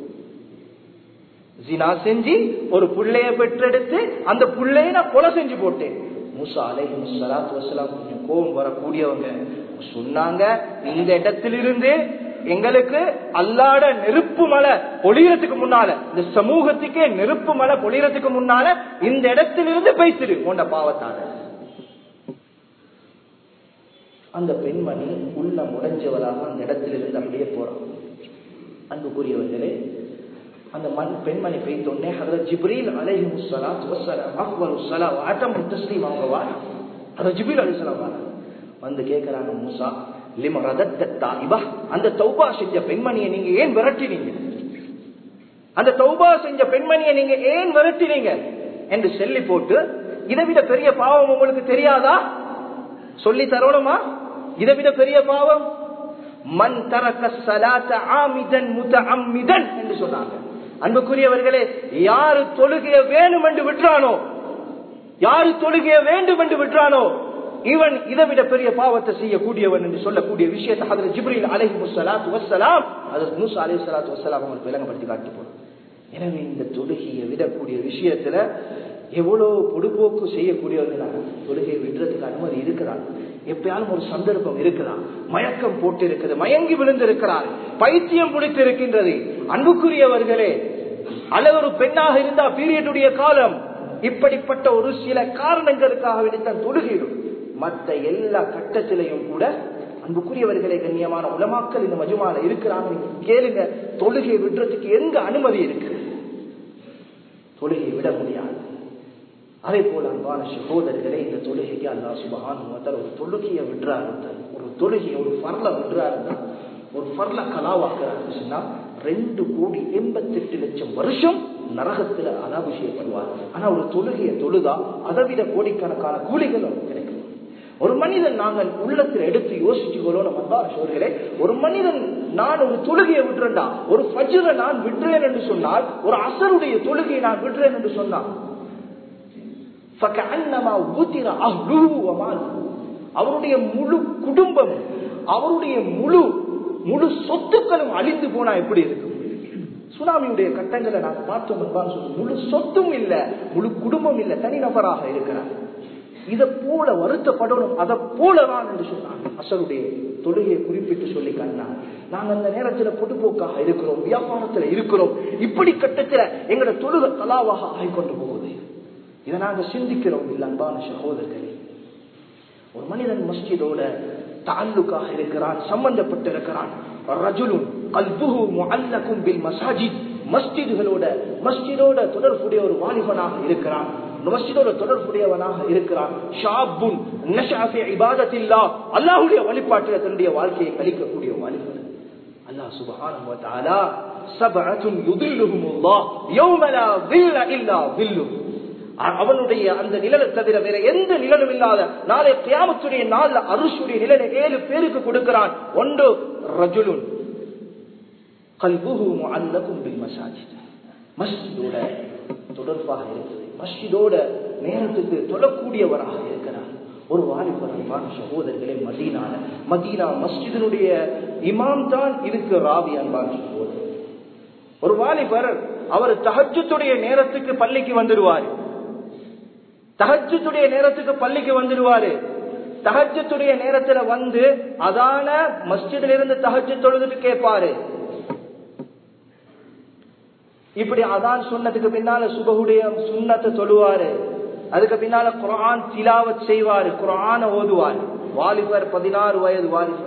ஜினா செஞ்சு ஒரு புள்ளைய பெற்றெடுத்து அந்த புள்ளைய நான் கொலை செஞ்சு போட்டேன் மூசா அலைஹி சலாத்து வசலாம் கொஞ்சம் கோபம் வரக்கூடியவங்க சொன்னாங்க இந்த இடத்திலிருந்து எங்களுக்கு அல்லாட நெருப்பு மலை பொழியறதுக்கு முன்னால இந்த சமூகத்துக்கே நெருப்பு மலை பொழியறதுக்கு முன்னால இந்த இடத்திலிருந்து பேசிடு உண்ட பாவத்தால அந்த பெண்மணி உள்ள முடைஞ்சவளாக அந்த இடத்திலிருந்து அப்படியே போறான் அன்புக்குரியவர்களே அந்த மண் பெண்மணி பெய்தோடனே அதுல ஜிப்ரீல் அலைஹி முஸ்ஸலாத் வஸ்ஸலாம் அக்பரு ஸலாம் அத்தம் தஸ்லீம் அவங்க வார அது ஜிப்ரீல் அலைஹிஸ்ஸலாம் வார வந்து கேக்குறாங்க மூசா லிம ரதத்த தாயிபா அந்த தௌபா செஞ்ச பெண்மணியை நீங்க ஏன் விரட்டினீங்க அந்த தௌபா செஞ்ச பெண்மணியை நீங்க ஏன் விரட்டினீங்க என்று சொல்லி போட்டு இதை விட பெரிய பாவம் உங்களுக்கு தெரியாதா சொல்லி தரணுமா இதை விட பெரிய பாவம் மன் தரக்க சலாத்த ஆமிதன் முத அம்மிதன் என்று சொன்னாங்க அன்புக்குரியவர்களே யாரு தொழுகைய வேணும் என்று விட்டுறானோ யாரு தொழுகைய வேண்டும் என்று விட்டுறானோ இவன் இதை விட பெரிய பாவத்தை செய்யக்கூடியவன் என்று சொல்லக்கூடிய விஷயத்தை அதில் ஜிப்ரீல் அலஹி முசலாத் வசலாம் அதற்கு மூசா அலி சலாத் வசலாம் அவங்களுக்கு விளங்கப்படுத்தி காட்டி போறோம் எனவே இந்த தொழுகையை விடக்கூடிய விஷயத்துல எவ்வளவு பொடுபோக்கு செய்யக்கூடியவர்களாக தொழுகையை விடுறதுக்கு அனுமதி இருக்கிறார் எப்பயாலும் ஒரு சந்தர்ப்பம் இருக்கிறார் மயக்கம் போட்டு இருக்குது மயங்கி விழுந்திருக்கிறார் பைத்தியம் பிடித்து இருக்கின்றது அன்புக்குரியவர்களே அல்லது ஒரு பெண்ணாக இருந்தா பீரியடுடைய காலம் இப்படிப்பட்ட ஒரு சில காரணங்களுக்காக விடுத்தான் தொழுகையிடும் மற்ற எல்லா கட்டத்திலையும் கூட அன்புக்குரியவர்களே கண்ணியமான உலமாக்கள் இந்த மஜுமால இருக்கிறாங்க நீங்க கேளுங்க தொழுகை விடுறதுக்கு எங்க அனுமதி இருக்கு தொழுகை விட முடியாது அதே போல அன்பான சகோதரர்களே இந்த தொழுகைக்கு அல்லா சுபகான ஒரு தொழுகையை விடுறாரு ஒரு தொழுகையை ஒரு பர்ல விடுறாருன்னா ஒரு பர்ல கலாவாக்குறாரு சொன்னா ரெண்டு கோடி எண்பத்தி எட்டு லட்சம் வருஷம் நரகத்துல அனாபிஷேகப்படுவார் ஆனா ஒரு தொழுகையை தொழுதா அதை விட கோடிக்கணக்கான கூலிகள் கிடைக்கும் ஒரு மனிதன் நாங்கள் உள்ளத்தில் எடுத்து யோசிச்சுக்கிறோம் நம்ம சோர்களே ஒரு மனிதன் நான் ஒரு தொழுகையை விட்டுறேன்டா ஒரு பஜ்ரை நான் விடுறேன் என்று சொன்னால் ஒரு அசருடைய தொழுகையை நான் விடுறேன் என்று சொன்னான் அவருடைய முழு குடும்பம் அவருடைய முழு முழு சொத்துக்களும் அழிந்து போனா எப்படி இருக்கும் சுனாமியுடைய கட்டங்களை நாங்க பார்த்தோம் முழு சொத்தும் இல்ல முழு குடும்பம் இல்ல தனிநபராக இருக்கிறார் இதை போல வருத்தப்படணும் அதை போலதான் என்று சொன்னாங்க அசருடைய தொழுகையை குறிப்பிட்டு சொல்லி கண்ணாங்க நாங்க அந்த நேரத்துல பொதுப்போக்காக இருக்கிறோம் வியாபாரத்துல இருக்கிறோம் இப்படி கட்டத்துல எங்களோட தொழுகை கலாவாக ஆகிக்கொண்டு போகுது இதை நாங்க சிந்திக்கிறோம் இல்ல அன்பான சகோதரர்களே ஒரு மனிதன் மஸ்ஜிதோட தாலுக்காக இருக்கிறான் சம்பந்தப்பட்டு இருக்கிறான் ரஜுலுன் கல்புஹு முஅல்லகும் பில் மசாஜித் மஸ்ஜிதுகளோட மஸ்ஜிதோட தொடர்புடைய ஒரு வாலிபனாக இருக்கிறான் மஸ்ஜிதோட தொடர்புடையவனாக இருக்கிறான் ஷாபுன் நஷாஃபி இபாதத்தில்லா அல்லாஹ்வுடைய வழிபாட்டில் தன்னுடைய வாழ்க்கையை கழிக்கக்கூடிய வாலிபன் அல்லாஹ் சுப்ஹானஹு வ தஆலா சபஅத்துன் யுதில்லுஹுமுல்லாஹ் யௌம லா தில்ல இல்லா தில்லுஹு அவனுடைய அந்த நிழலை தவிர வேற எந்த நிழலும் இல்லாத நாளை கியாமத்துடைய நாள்ல அருஷுடைய நிழலை ஏழு பேருக்கு கொடுக்கிறான் ஒன்று ரஜுலுன் கல்புஹு முஅல்லகும் பில் மசாஜித் மஸ்ஜிதோட தொடர்பாக இருக்குது மஸ்ஜிதோட நேரத்துக்கு தொழக்கூடியவராக இருக்கிறார் ஒரு வாலிபர் அன்பான சகோதரர்களே மதீனால மதீனா மஸ்ஜிதனுடைய இமாம் தான் இதுக்கு ராவி அன்பான சகோதரர் ஒரு வாலிபர் அவர் தஹஜத்துடைய நேரத்துக்கு பள்ளிக்கு வந்துடுவார் தகஜத்துடைய நேரத்துக்கு பள்ளிக்கு வந்துடுவாரு தகஜத்துடைய நேரத்துல வந்து அதான மஸ்ஜிதில் இருந்து தகஜ தொழுதுட்டு கேட்பாரு இப்படி அதான் சொன்னதுக்கு பின்னால சுபகுடைய சுண்ணத்தை தொழுவாரு அதுக்கு பின்னால குரான் திலாவத் செய்வாரு குரான ஓதுவார் வாலிபர் பதினாறு வயது வாலிபர்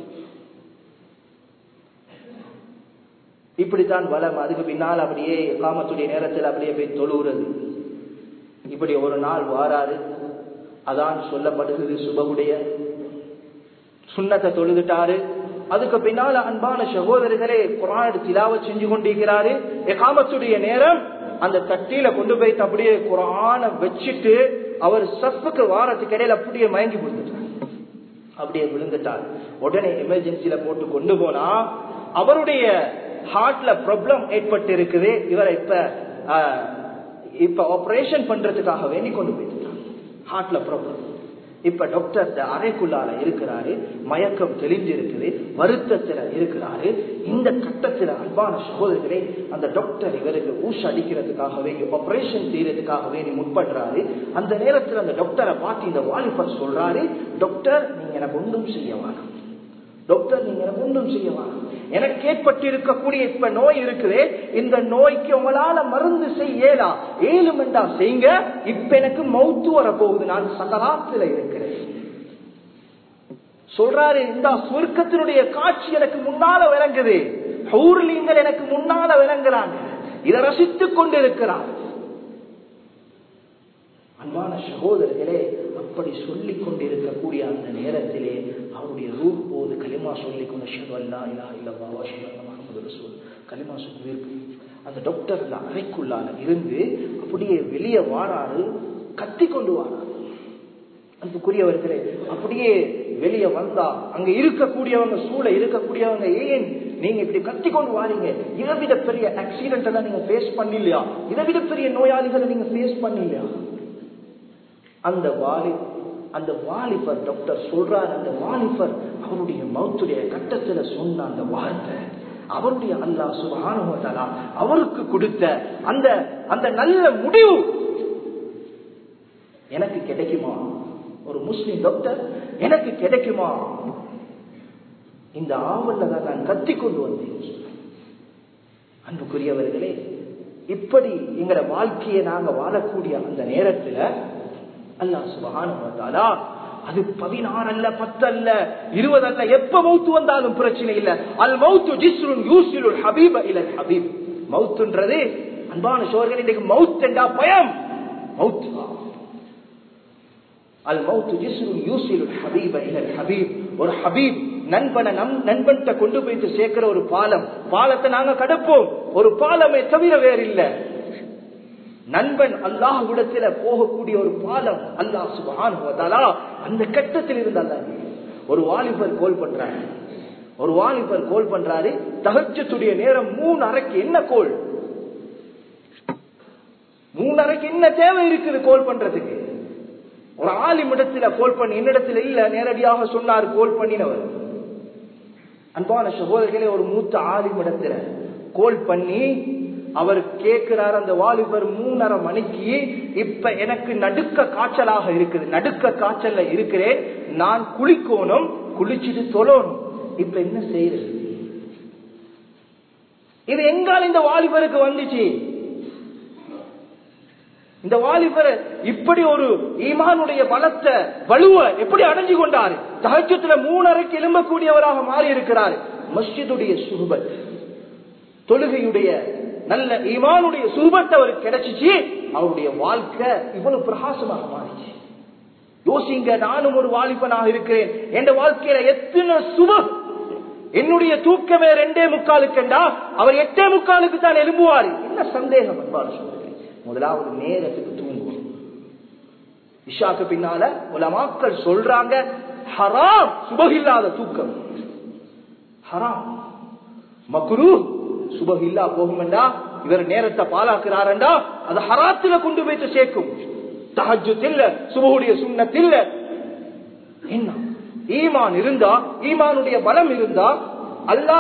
இப்படித்தான் வளம் அதுக்கு பின்னால் அப்படியே காமத்துடைய நேரத்தில் அப்படியே போய் தொழுகிறது இப்படி ஒரு நாள் வாராரு அதான் சொல்லப்படுகிறது சுபகுடைய சுண்ணத்தை தொழுதுட்டாரு அதுக்கு பின்னால அன்பான சகோதரர்களே குரான் திலாவ செஞ்சு கொண்டிருக்கிறாரு எகாமத்துடைய நேரம் அந்த தட்டியில கொண்டு போய் அப்படியே குரான வச்சுட்டு அவர் சப்புக்கு வாரத்துக்கு இடையில அப்படியே மயங்கி விழுந்துட்டார் அப்படியே விழுந்துட்டார் உடனே எமர்ஜென்சில போட்டு கொண்டு போனா அவருடைய ஹார்ட்ல ப்ராப்ளம் ஏற்பட்டு இருக்குது இவரை இப்ப இப்ப ஆபரேஷன் பண்றதுக்காக வேண்டி கொண்டு போயிட்டார் ஹார்ட்ல ப்ராப்ளம் இப்ப டாக்டர் அறைக்குள்ளால இருக்கிறாரு மயக்கம் தெளிஞ்சிருக்குது வருத்தத்துல இருக்கிறாரு இந்த கட்டத்துல அன்பான சகோதரர்களே அந்த டாக்டர் இவருக்கு ஊஷ் அடிக்கிறதுக்காக வேண்டி ஆபரேஷன் செய்யறதுக்காக வேண்டி முற்படுறாரு அந்த நேரத்தில் அந்த டாக்டரை பார்த்து இந்த வாலிபர் சொல்றாரு டாக்டர் நீங்க எனக்கு ஒன்றும் செய்ய வேணாம் டாக்டர் நீங்க எனக்கு ஒன்றும் செய்ய வேணாம் எனக்கு ஏற்பட்டு இருக்கக்கூடிய இப்ப நோய் இருக்குது இந்த நோய்க்கு உங்களால மருந்து செய்யலா ஏழு மண்டா செய்யுங்க இப்ப எனக்கு மௌத்து வர போகுது நான் சகராத்துல இருக்கிறேன் சொல்றாரு இந்த சுருக்கத்தினுடைய காட்சி எனக்கு முன்னால விளங்குது ஹூர்லீங்கள் எனக்கு முன்னால விளங்குறாங்க இதை ரசித்துக் கொண்டிருக்கிறார் அன்பான சகோதரர்களே அப்படி சொல்லிக் கொண்டிருக்கக்கூடிய அந்த நேரத்திலே அவருடைய ரூப் போது களிமா சொல்லிக் கொண்டு ஷது அல்லா இல்லா இல்லவா முகமது ரசூல் களிமா சொல்லி அந்த டாக்டர் அந்த அறைக்குள்ளால இருந்து அப்படியே வெளியே வாராரு கத்தி கொண்டு வாராரு அன்புக்குரியவர்களே அப்படியே வெளியே வந்தா அங்க இருக்கக்கூடியவங்க சூழ இருக்கக்கூடியவங்க ஏன் நீங்க இப்படி கத்தி கொண்டு வாரீங்க இதை விட பெரிய ஆக்சிடென்ட் எல்லாம் நீங்க ஃபேஸ் பண்ணலையா இதை விட பெரிய நோயாளிகளை நீங்க ஃபேஸ் பண்ணலையா அந்த வாலி அந்த வாலிபர் டாக்டர் சொல்றார் அந்த வாலிபர் அவருடைய மௌத்துடைய கட்டத்துல சொன்ன அந்த வார்த்தை அவருடைய அல்லா சுபானுவதாலா அவருக்கு கொடுத்த அந்த அந்த நல்ல முடிவு எனக்கு கிடைக்குமா ஒரு முஸ்லிம் டாக்டர் எனக்கு கிடைக்குமா இந்த ஆவல்ல தான் நான் கத்தி கொண்டு வந்தேன் அன்புக்குரியவர்களே இப்படி எங்கட வாழ்க்கையை நாங்க வாழக்கூடிய அந்த நேரத்துல அல்லா சுபகானுவத்தாலா அது பதினாறு அல்ல பத்து அல்ல இருபது அல்ல எப்ப மௌத்து வந்தாலும் பிரச்சனை இல்ல அல் மௌத்து ஜிஸ்ருன் யூசிலுல் ஹபீப இல ஹபீப் மௌத்துன்றது அன்பான சோர்கள் இன்றைக்கு மவுத் என்றா பயம் மவுத் அல் மவுத்து ஜிஸ்ருன் யூசிலுல் ஹபீப இல ஹபீப் ஒரு ஹபீப் நண்பனை நம் நண்பன்கிட்ட கொண்டு போயிட்டு சேர்க்கிற ஒரு பாலம் பாலத்தை நாங்க கடப்போம் ஒரு பாலமே தவிர வேறில்லை நண்பன் அல்லாஹ்விடத்துல போகக்கூடிய ஒரு பாலம் அல்லாஹ் சுபான் அந்த கட்டத்தில் இருந்தால் ஒரு வாலிபர் கோல் பண்றாரு ஒரு வாலிபர் கோல் பண்றாரு தகச்சத்துடைய நேரம் மூணு அறைக்கு என்ன கோல் மூணு அறைக்கு என்ன தேவை இருக்குது கோல் பண்றதுக்கு ஒரு ஆலிம் இடத்துல கோல் பண்ணி என்னிடத்துல இல்ல நேரடியாக சொன்னார் கோல் பண்ணினவர் அன்பான சகோதரர்களே ஒரு மூத்த ஆலிம் இடத்துல கோல் பண்ணி அவர் கேட்கிறார் அந்த வாலிபர் மூணரை மணிக்கு இப்ப எனக்கு நடுக்க காய்ச்சலாக இருக்குது நடுக்க காய்ச்சல்ல இருக்கிறேன் நான் குளிக்கணும் குளிச்சுட்டு தொழணும் இப்ப என்ன செய்யறது இது எங்கால் இந்த வாலிபருக்கு வந்துச்சு இந்த வாலிபர் இப்படி ஒரு ஈமானுடைய பலத்தை வலுவ எப்படி அடைஞ்சு கொண்டாரு தகச்சத்துல மூணரைக்கு எழும்பக்கூடியவராக மாறி இருக்கிறார் மஸ்ஜிதுடைய சுகுபத் தொழுகையுடைய நல்ல ஈமானுடைய சுருபத்தை அவருக்கு கிடைச்சிச்சு அவருடைய வாழ்க்கை இவ்வளவு பிரகாசமாக மாறிச்சு யோசிங்க நானும் ஒரு வாலிபனாக இருக்கிறேன் என் வாழ்க்கையில எத்தனை சுப என்னுடைய தூக்கமே ரெண்டே முக்காலுக்குண்டா அவர் எட்டே முக்காலுக்கு தான் எழும்புவார் என்ன சந்தேகம் என்பார் சொல்லுங்க முதலாவது நேரத்துக்கு தூங்குவோம் இஷாக்கு பின்னால உலமாக்கள் சொல்றாங்க ஹராம் சுபகில்லாத தூக்கம் ஹராம் மக்ரூ சுபகு இல்லா போகும்டா இவர் நேரத்தை பாலாக்குறாருண்டா அது ஹராத்துல கொண்டு போயிட்டு சேர்க்கும் தஹஜுத் இல்ல சுபகுடைய சுண்ணத்தில் என்ன ஈமான் இருந்தா ஈமானுடைய பலம் இருந்தா அல்லா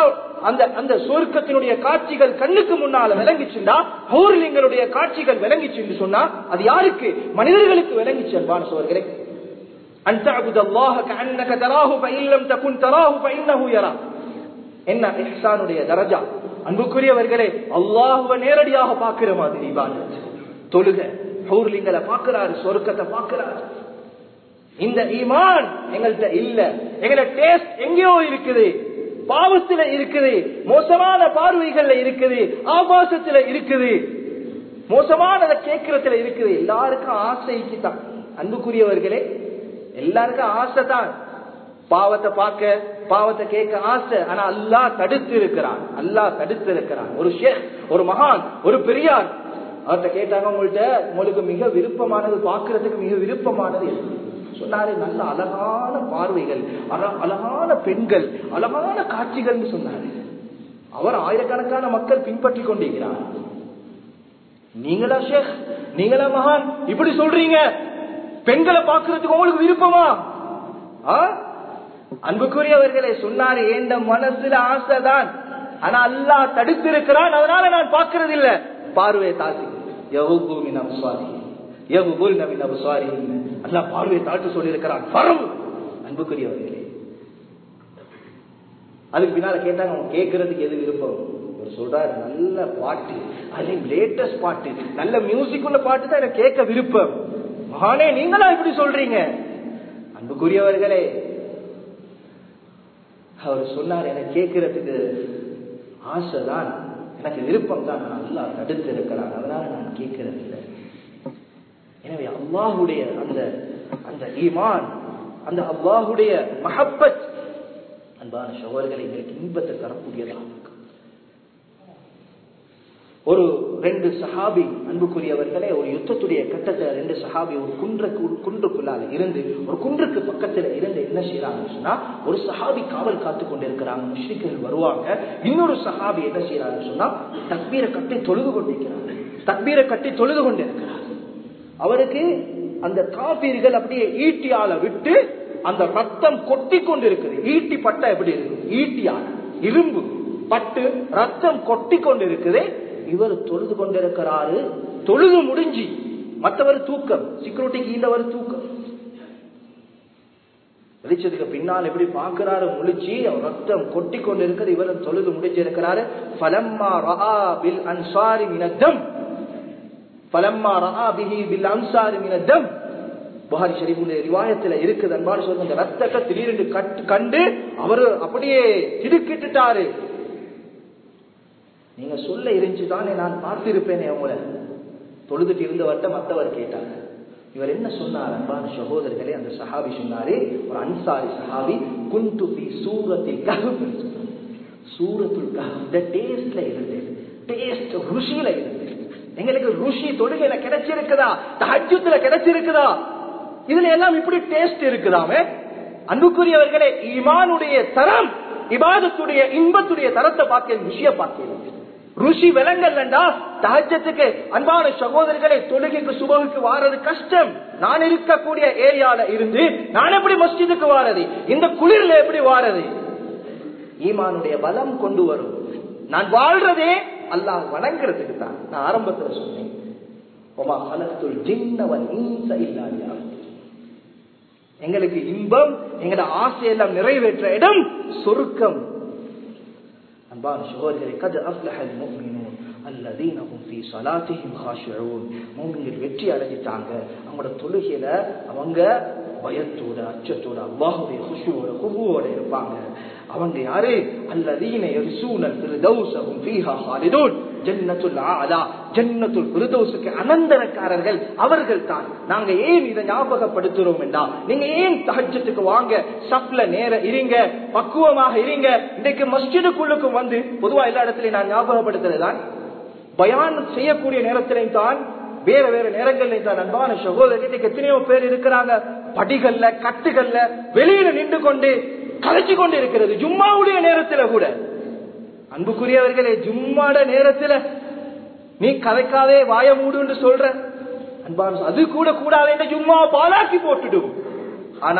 அந்த அந்த சொர்க்கத்தினுடைய காட்சிகள் கண்ணுக்கு முன்னால விளங்கிச்சுண்டா ஹூர்லிங்களுடைய காட்சிகள் விளங்கிச்சுன்னு சொன்னா அது யாருக்கு மனிதர்களுக்கு விளங்கிச்சு அன்பான சோர்களே أن تعبد الله كأنك تراه فإن لم تكن تراه فإنه يراك என்ன இஹ்சானுடைய தரஜா அன்புக்குரியவர்களே அல்லாஹுவ நேரடியாக பார்க்கிற மாதிரி இபாதத் தொழுக ஹூர்லிங்களை பார்க்கிறாரு சொர்க்கத்தை பார்க்கிறாரு இந்த ஈமான் எங்கள்கிட்ட இல்ல எங்களோட டேஸ்ட் எங்கேயோ இருக்குது பாவத்துல இருக்குது மோசமான பார்வைகள்ல இருக்குது ஆபாசத்துல இருக்குது மோசமானதை கேட்கறதுல இருக்குது எல்லாருக்கும் ஆசைக்கு தான் அன்புக்குரியவர்களே எல்லாருக்கும் ஆசை தான் பாவத்தை பார்க்க பாவத்தை கேட்க ஆசை ஆனா அல்லாஹ் தடுத்து இருக்கிறான் அல்லாஹ் தடுத்து இருக்கிறான் ஒரு ஷேக் ஒரு மகான் ஒரு பெரியார் அவர்கிட்ட கேட்டாங்க உங்கள்ட்ட உங்களுக்கு மிக விருப்பமானது பார்க்கறதுக்கு மிக விருப்பமானது எது? சொன்னாரு நல்ல அழகான பார்வைகள் அழ- அழகான பெண்கள் அழகான காட்சிகள்னு சொன்னாரு அவர் ஆயிரக்கணக்கான மக்கள் பின்பற்றி கொண்டிருக்கிறார் நீங்களா ஷேக் நீங்களா மகான் இப்படி சொல்றீங்க பெண்களை பார்க்கறதுக்கு உங்களுக்கு விருப்பமா ஆ? அன்புக்குரியவர்களே சொன்னாரு ஏண்ட மனசுல ஆசைதான் ஆனா அல்லாஹ் தடுத்திருக்கிறான் அதனால நான் பார்க்கறது இல்ல பார்வையை தாசி யகுபூமின் அபுசாரி யகுபுல் நபின் அபுசாரி அல்லாஹ் பார்வையை தாழ்த்து சொல்லி இருக்கிறான் பரம் அன்புக்குரியவர்களே அதுக்கு பின்னால கேட்டாங்க அவங்க கேட்கறதுக்கு எது விருப்பம் அவர் சொல்றாரு நல்ல பாட்டு அது லேட்டஸ்ட் பாட்டு நல்ல மியூசிக் உள்ள பாட்டு தான் எனக்கு கேட்க விருப்பம் மகானே நீங்களா இப்படி சொல்றீங்க அன்புக்குரியவர்களே அவர் சொன்னார் எனக்கு கேட்கறதுக்கு ஆசைதான் எனக்கு விருப்பம் தான் நான் நல்லா தடுத்து இருக்கிறான் அதனால நான் கேட்கறது இல்லை எனவே அல்லாஹுடைய அந்த அந்த ஈமான் அந்த அல்லாஹுடைய மஹப்பத் அன்பான சகோதரர்களை எங்களுக்கு இன்பத்தை தரக்கூடியதாக இருக்கும் ஒரு ரெண்டு சஹாபி அன்புக்குரியவர்களே ஒரு யுத்தத்துடைய கட்டத்துல ரெண்டு சஹாபி ஒரு குன்ற குன்றுக்குள்ளால இருந்து ஒரு குன்றுக்கு பக்கத்துல இருந்து என்ன செய்யறாங்கன்னு சொன்னா ஒரு சஹாபி காவல் காத்து கொண்டிருக்கிறாங்க முஸ்லிம்கள் வருவாங்க இன்னொரு சஹாபி என்ன செய்யறாங்கன்னு சொன்னா தக்பீரை கட்டி தொழுது கொண்டிருக்கிறாங்க தக்பீரை கட்டி தொழுது கொண்டிருக்கிறார் அவருக்கு அந்த காபீர்கள் அப்படியே ஈட்டியால விட்டு அந்த ரத்தம் கொட்டி கொண்டிருக்குது ஈட்டி பட்டா எப்படி இருக்கு ஈட்டியால இரும்பு பட்டு ரத்தம் கொட்டி கொண்டிருக்குது இவர் தொழுது கொண்டிருக்கிறாரு தொழுது முடிஞ்சு மற்றவர் தூக்கம் செக்யூரிட்டிக்கு ஈந்தவர் தூக்கம் வெளிச்சதுக்கு பின்னால் எப்படி பார்க்கிறாரு முழிச்சு அவர் ரத்தம் கொட்டி கொண்டிருக்கிறது இவர் தொழுது முடிச்சிருக்கிறாரு பலம்மா ரஹா பில் அன்சாரி மினத்தம் பலம்மா ரஹா பிஹி பில் அன்சாரி மினத்தம் புகாரி ஷரீஃபுடைய ரிவாயத்துல இருக்குது அன்பான சொல்ற அந்த ரத்தத்தை திடீரென்று கட்டு கண்டு அவரு அப்படியே திடுக்கிட்டுட்டாரு நீங்க சொல்ல இருந்துச்சு தானே நான் பார்த்திருப்பேனே உங்களை தொழுதுட்டு இருந்தவர்கிட்ட மற்றவர் கேட்டாங்க இவர் என்ன சொன்னார் அன்பான சகோதரர்களே அந்த சஹாபி சொன்னாரு ஒரு அன்சாரி சஹாபி குந்து பி சூரத்தில் கஹப் சூரத்துல் கஹப் டேஸ்ட்ல இருந்து டேஸ்ட் ருசியில இருந்து எங்களுக்கு ருசி தொழுகையில கிடைச்சிருக்குதா தஹஜத்துல கிடைச்சிருக்குதா இதுல எல்லாம் இப்படி டேஸ்ட் இருக்குதாமே அன்புக்குரியவர்களே ஈமானுடைய தரம் இபாதத்துடைய இன்பத்துடைய தரத்தை பார்க்க ருசிய பார்க்க ருசி விலங்கல்லண்டா தஹஜத்துக்கு அன்பான சகோதரர்களை தொழுகைக்கு சுபகுக்கு வாரது கஷ்டம் நான் இருக்கக்கூடிய ஏரியால இருந்து நான் எப்படி மஸ்ஜிதுக்கு வாரது இந்த குளிர்ல எப்படி வாரது ஈமானுடைய பலம் கொண்டு வரும் நான் வாழ்றதே அல்லாஹ் வணங்குறதுக்கு தான் நான் ஆரம்பத்துல சொன்னேன் ஒமா கலத்துள் ஜின்னவன் இன்ச இல்லாதியா எங்களுக்கு இன்பம் எங்களோட ஆசையெல்லாம் நிறைவேற்ற இடம் சொருக்கம் அன்பான சகோதரரை கது அஃப்லஹல் முஃமினூன் அல்லதீன ஹும் ஃபீ ஸலாத்திஹிம் காஷிஊன் முஃமின்கள் வெற்றி அடைஞ்சிட்டாங்க அவங்களோட தொழுகையில அவங்க பயத்தோட அச்சத்தோட அல்லாஹுடைய குஷுவோட குபுவோட இருப்பாங்க அவங்க யாரு அல்லதீன யர்சூனல் ஃபிர்தௌஸஹும் ஃபீஹா ஹாலிதூன் ஜன்னத்துல் ஆலா ஜன்னத்துல் ஃபிர்தௌஸுக்கு அனந்தரக்காரர்கள் அவர்கள் தான் நாங்க ஏன் இதை ஞாபகப்படுத்துறோம் என்றா நீங்க ஏன் தஹஜ்ஜத்துக்கு வாங்க சப்ல நேர இருங்க பக்குவமாக இருங்க இன்னைக்கு மஸ்ஜிதுக்குள்ளுக்கு வந்து பொதுவா எல்லா இடத்துலயும் நான் ஞாபகப்படுத்துறதுதான் பயான் செய்யக்கூடிய நேரத்திலையும் தான் வேற வேற நேரங்கள்ல தான் அன்பான சகோதரர்களுக்கு எத்தனையோ பேர் இருக்கிறாங்க படிகள்ல கட்டுகள்ல வெளியில நின்று கொண்டு கலைச்சு கொண்டு இருக்கிறது ஜும்மாவுடைய நேரத்துல கூட அன்புக்குரியவர்களே ஜும்மாட நேரத்துல நீ கதைக்காதே வாய மூடுன்னு சொல்ற அன்பான அது கூட கூடாது ஜும்மா பாலாக்கி போட்டுடும் ஆனா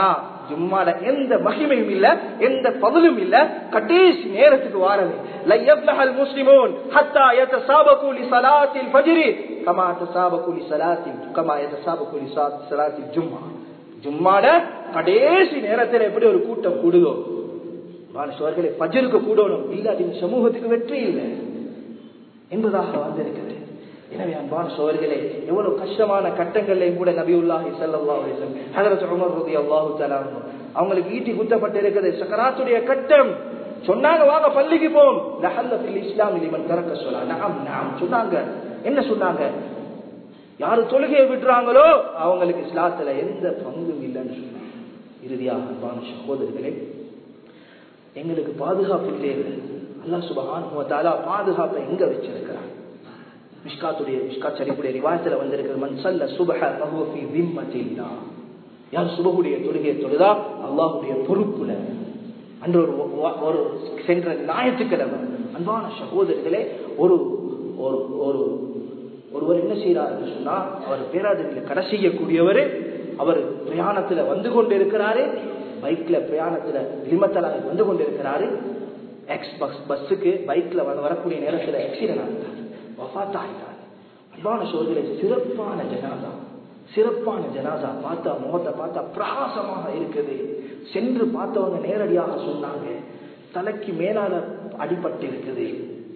ஜும்மாட எந்த மகிமையும் இல்ல எந்த பதலும் இல்ல கடைசி நேரத்துக்கு வாரது லை யஃப்லஹல் முஸ்லிமூன் ஹத்தா யதசாபகு லி ஸலாத்தில் ஃபஜ்ர் கமா தசாபகு லி ஸலாத்தில் கமா யதசாபகு லி ஸலாத்தில் ஜும்மா ஜும்மாட கடைசி நேரத்துல எப்படி ஒரு கூட்டம் கூடுதோ சோர்களே பஜருக்கு கூடணும் இல்லாட்டி இந்த சமூகத்துக்கு வெற்றி இல்லை என்பதாக வந்திருக்கிறது எனவே அன்பான சோர்களே எவ்வளவு கஷ்டமான கட்டங்களையும் கூட நபியுல்லாஹி சல்லா ஹதரத் உமர் ரதி அல்லாஹு தலான் அவங்களுக்கு ஈட்டி குத்தப்பட்டிருக்கிறது சக்கராத்துடைய கட்டம் சொன்னாங்க வாங்க பள்ளிக்கு போம் லஹல்ல ஃபில் இஸ்லாம் லிமன் தரக்க சொல்லா நகம் நாம் சொன்னாங்க என்ன சொன்னாங்க யாரு தொழுகையை விட்டுறாங்களோ அவங்களுக்கு இஸ்லாத்துல எந்த பங்கும் இல்லைன்னு சொன்னாங்க இறுதியாக அன்பான சகோதரர்களே எங்களுக்கு பாதுகாப்பு தேவை அல்லா சுபகான பாதுகாப்பை எங்க வச்சிருக்கிறான் மிஷ்காத்துடைய மிஷ்காத் சரிப்புடைய ரிவாயத்துல வந்திருக்கிறது மன் சல்ல சுபஹ பஹுவ விம்மத்தில்லா யார் சுபகுடைய தொழுகையை தொழுதா அல்லாஹுடைய பொறுப்புல அன்று ஒரு ஒரு சென்ற ஞாயிற்றுக்கிழமை அன்பான சகோதரர்களே ஒரு ஒரு ஒரு ஒருவர் என்ன செய்யறார் என்று சொன்னா அவர் பேராதனையில கடை செய்யக்கூடியவர் அவர் பிரயாணத்துல வந்து கொண்டு இருக்கிறாரு பைக்ல பிரயாணத்துல லிமத்தலாக வந்து கொண்டு இருக்கிறாரு எக்ஸ் பஸ் பஸ்ஸுக்கு பைக்ல வரக்கூடிய நேரத்துல ஆக்சிடென்ட் ஆகிட்டார் வஃத் ஆகிட்டார் அன்பான சோதனை சிறப்பான ஜனாதா சிறப்பான ஜனாதா பார்த்தா முகத்தை பார்த்தா பிரகாசமாக இருக்குது சென்று பார்த்தவங்க நேரடியாக சொன்னாங்க தலைக்கு மேலால அடிபட்டு இருக்குது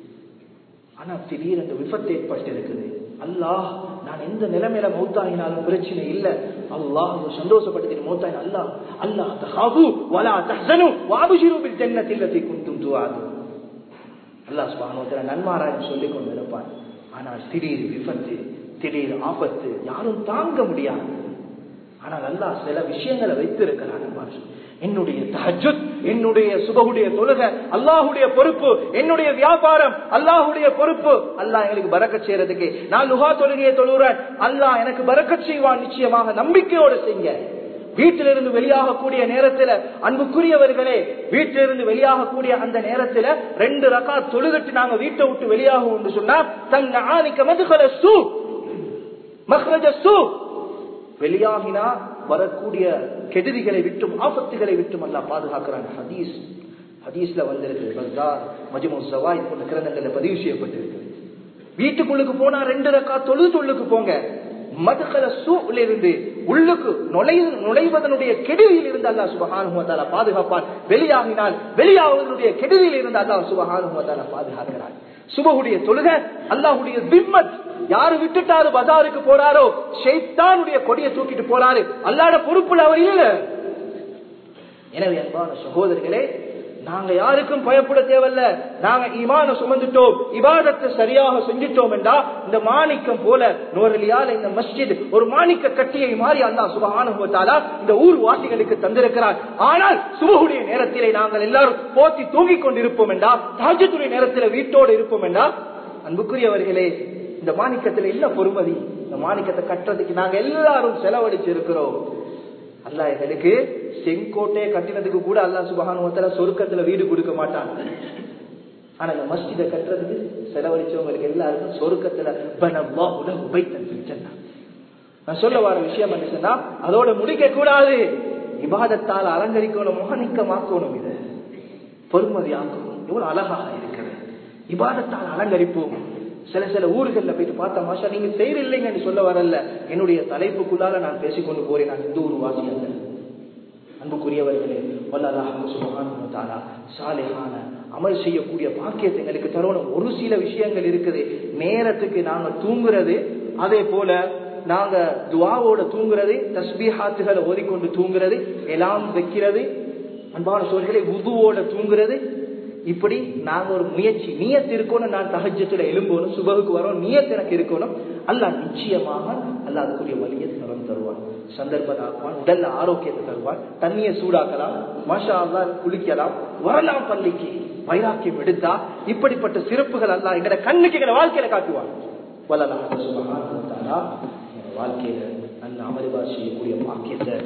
ஆனா திடீரென்று விபத்து ஏற்பட்டு இருக்குது அல்லாஹ் நான் எந்த நிலைமையில மௌத்தாகினாலும் பிரச்சனை இல்ல அல்லாஹ் சந்தோஷப்பட்டு மௌத்தாயின் அல்லாஹ் அல்லாஹ் தஹாபு வலா தஹ்சனு வாபுஷிரு பில் ஜன்னத்தில் லத்தி குந்தும் துஆது அல்லாஹ் சுப்ஹானஹு வ தஆலா நன்மாராயம் சொல்லிக் கொண்டிருப்பான் ஆனால் திடீர் விபத்து திடீர் ஆபத்து யாரும் தாங்க முடியாது ஆனால் அல்லாஹ் சில விஷயங்களை வைத்திருக்கிறான் என்னுடைய தஹஜுத் என்னுடைய சுபகுடைய தொழுக அல்லாஹுடைய பொறுப்பு என்னுடைய வியாபாரம் அல்லாஹுடைய பொறுப்பு அல்லாஹ் எங்களுக்கு பறக்க செய்யறதுக்கு நான் லுகா தொழுகையை தொழுகிறேன் அல்லாஹ் எனக்கு பறக்க செய்வான் நிச்சயமாக நம்பிக்கையோடு செய்ய வீட்டிலிருந்து வெளியாகக்கூடிய நேரத்துல அன்புக்குரியவர்களே வீட்டிலிருந்து வெளியாகக்கூடிய அந்த நேரத்துல ரெண்டு ரகா தொழுதுட்டு நாங்க வீட்டை விட்டு வெளியாகும் சொன்னா தங்க ஆணிக்க மதுகல சூ மஹ்ரஜ சூ வெளியாகினா வரக்கூடிய கெடுதிகளை விட்டும் ஆபத்துகளை விட்டும் அல்ல பாதுகாக்கிறான் ஹதீஸ் ஹதீஸ்ல வந்திருக்கு பஸ்தார் மஜ்மு சவாய் போன்ற கிரந்தங்கள்ல பதிவு செய்யப்பட்டிருக்கு வீட்டுக்குள்ளுக்கு போனா ரெண்டு ரக்கா தொழு தொழுக்கு போங்க மதுகல சூல இருந்து உள்ளுக்கு நுழை நுழைவதனுடைய கெடுதியில் இருந்து அல்லா சுபகானுமத்தால பாதுகாப்பான் வெளியாகினால் வெளியாவதனுடைய கெடுதியில் இருந்து அல்லா சுபகானுமத்தால பாதுகாக்கிறான் சுபகுடைய தொழுக அல்லாஹுடைய திம்மத் யாரு விட்டுட்டாரு பஜாருக்கு போறாரோ ஷெய்தானுடைய கொடியை தூக்கிட்டு போறாரு அல்லாட பொறுப்புல அவர் இல்ல எனவே அன்பான சகோதரர்களே நாங்க யாருக்கும் பயப்பட தேவையில்ல நாங்க ஈமான சுமந்துட்டோம் இவாதத்தை சரியாக செஞ்சிட்டோம் என்றா இந்த மாணிக்கம் போல நோரலியால இந்த மஸ்ஜித் ஒரு மாணிக்க கட்டியை மாறி அல்லா சுபகானுபவத்தாலா இந்த ஊர் வாசிகளுக்கு தந்திருக்கிறார் ஆனால் சுபகுடைய நேரத்திலே நாங்கள் எல்லாரும் போத்தி தூங்கிக் கொண்டிருப்போம் என்றா தாஜத்துடைய நேரத்தில் வீட்டோடு இருப்போம் என்றா அன்புக்குரியவர்களே இந்த மாணிக்கத்துல என்ன பொறுமதி இந்த மாணிக்கத்தை கட்டுறதுக்கு நாங்க எல்லாரும் செலவழிச்சு இருக்கிறோம் அல்லா எங்களுக்கு செங்கோட்டையை கட்டினதுக்கு கூட அல்லா சுபகானுவத்துல சொருக்கத்துல வீடு கொடுக்க மாட்டான் ஆனா இந்த மஸ்ஜிதை கட்டுறதுக்கு செலவழிச்சவங்களுக்கு எல்லாருக்கும் சொருக்கத்துல நான் சொல்ல வர விஷயம் என்ன சொன்னா அதோட முடிக்க கூடாது விவாதத்தால் அலங்கரிக்கணும் மாணிக்கமாக்கணும் இது பொறுமதி ஆக்கணும் எவ்வளவு அழகாக இருக்கிறது விவாதத்தால் அலங்கரிப்போம் சில சில ஊர்கள்ல போயிட்டு பார்த்தா மாஷா நீங்க செய்யற இல்லைங்கன்னு சொல்ல வரல என்னுடைய தலைப்புக்குள்ளால நான் பேசிக்கொண்டு போறேன் நான் இந்த ஊர் வாசி அல்ல அன்புக்குரியவர்களே வல்லலாஹாலா சாலையான அமல் செய்யக்கூடிய பாக்கியத்தை எங்களுக்கு தரணும் ஒரு சில விஷயங்கள் இருக்குது நேரத்துக்கு நாங்க தூங்குறது அதே போல நாங்க துவாவோட தூங்குறது தஸ்பீஹாத்துகளை ஓதிக்கொண்டு தூங்குறது எல்லாம் வைக்கிறது அன்பான சோழர்களை உதுவோட தூங்குறது இப்படி நாங்க ஒரு முயற்சி நியத்து இருக்கணும் நான் தகஜத்துல எழும்பணும் சுபகுக்கு வரோம் நியத்து எனக்கு இருக்கணும் அல்ல நிச்சயமாக அல்ல அதுக்குரிய வழியை தரம் தருவான் சந்தர்ப்பதாக்குவான் உடல்ல ஆரோக்கியத்தை தருவான் தண்ணியை சூடாக்கலாம் மாஷா அல்லா குளிக்கலாம் வரலாம் பள்ளிக்கு வைராக்கியம் எடுத்தா இப்படிப்பட்ட சிறப்புகள் அல்ல எங்கட கண்ணுக்கு எங்கட வாழ்க்கையில காட்டுவான் வல்லலாம் வாழ்க்கையில நல்ல அமர்வா செய்யக்கூடிய பாக்கியத்தை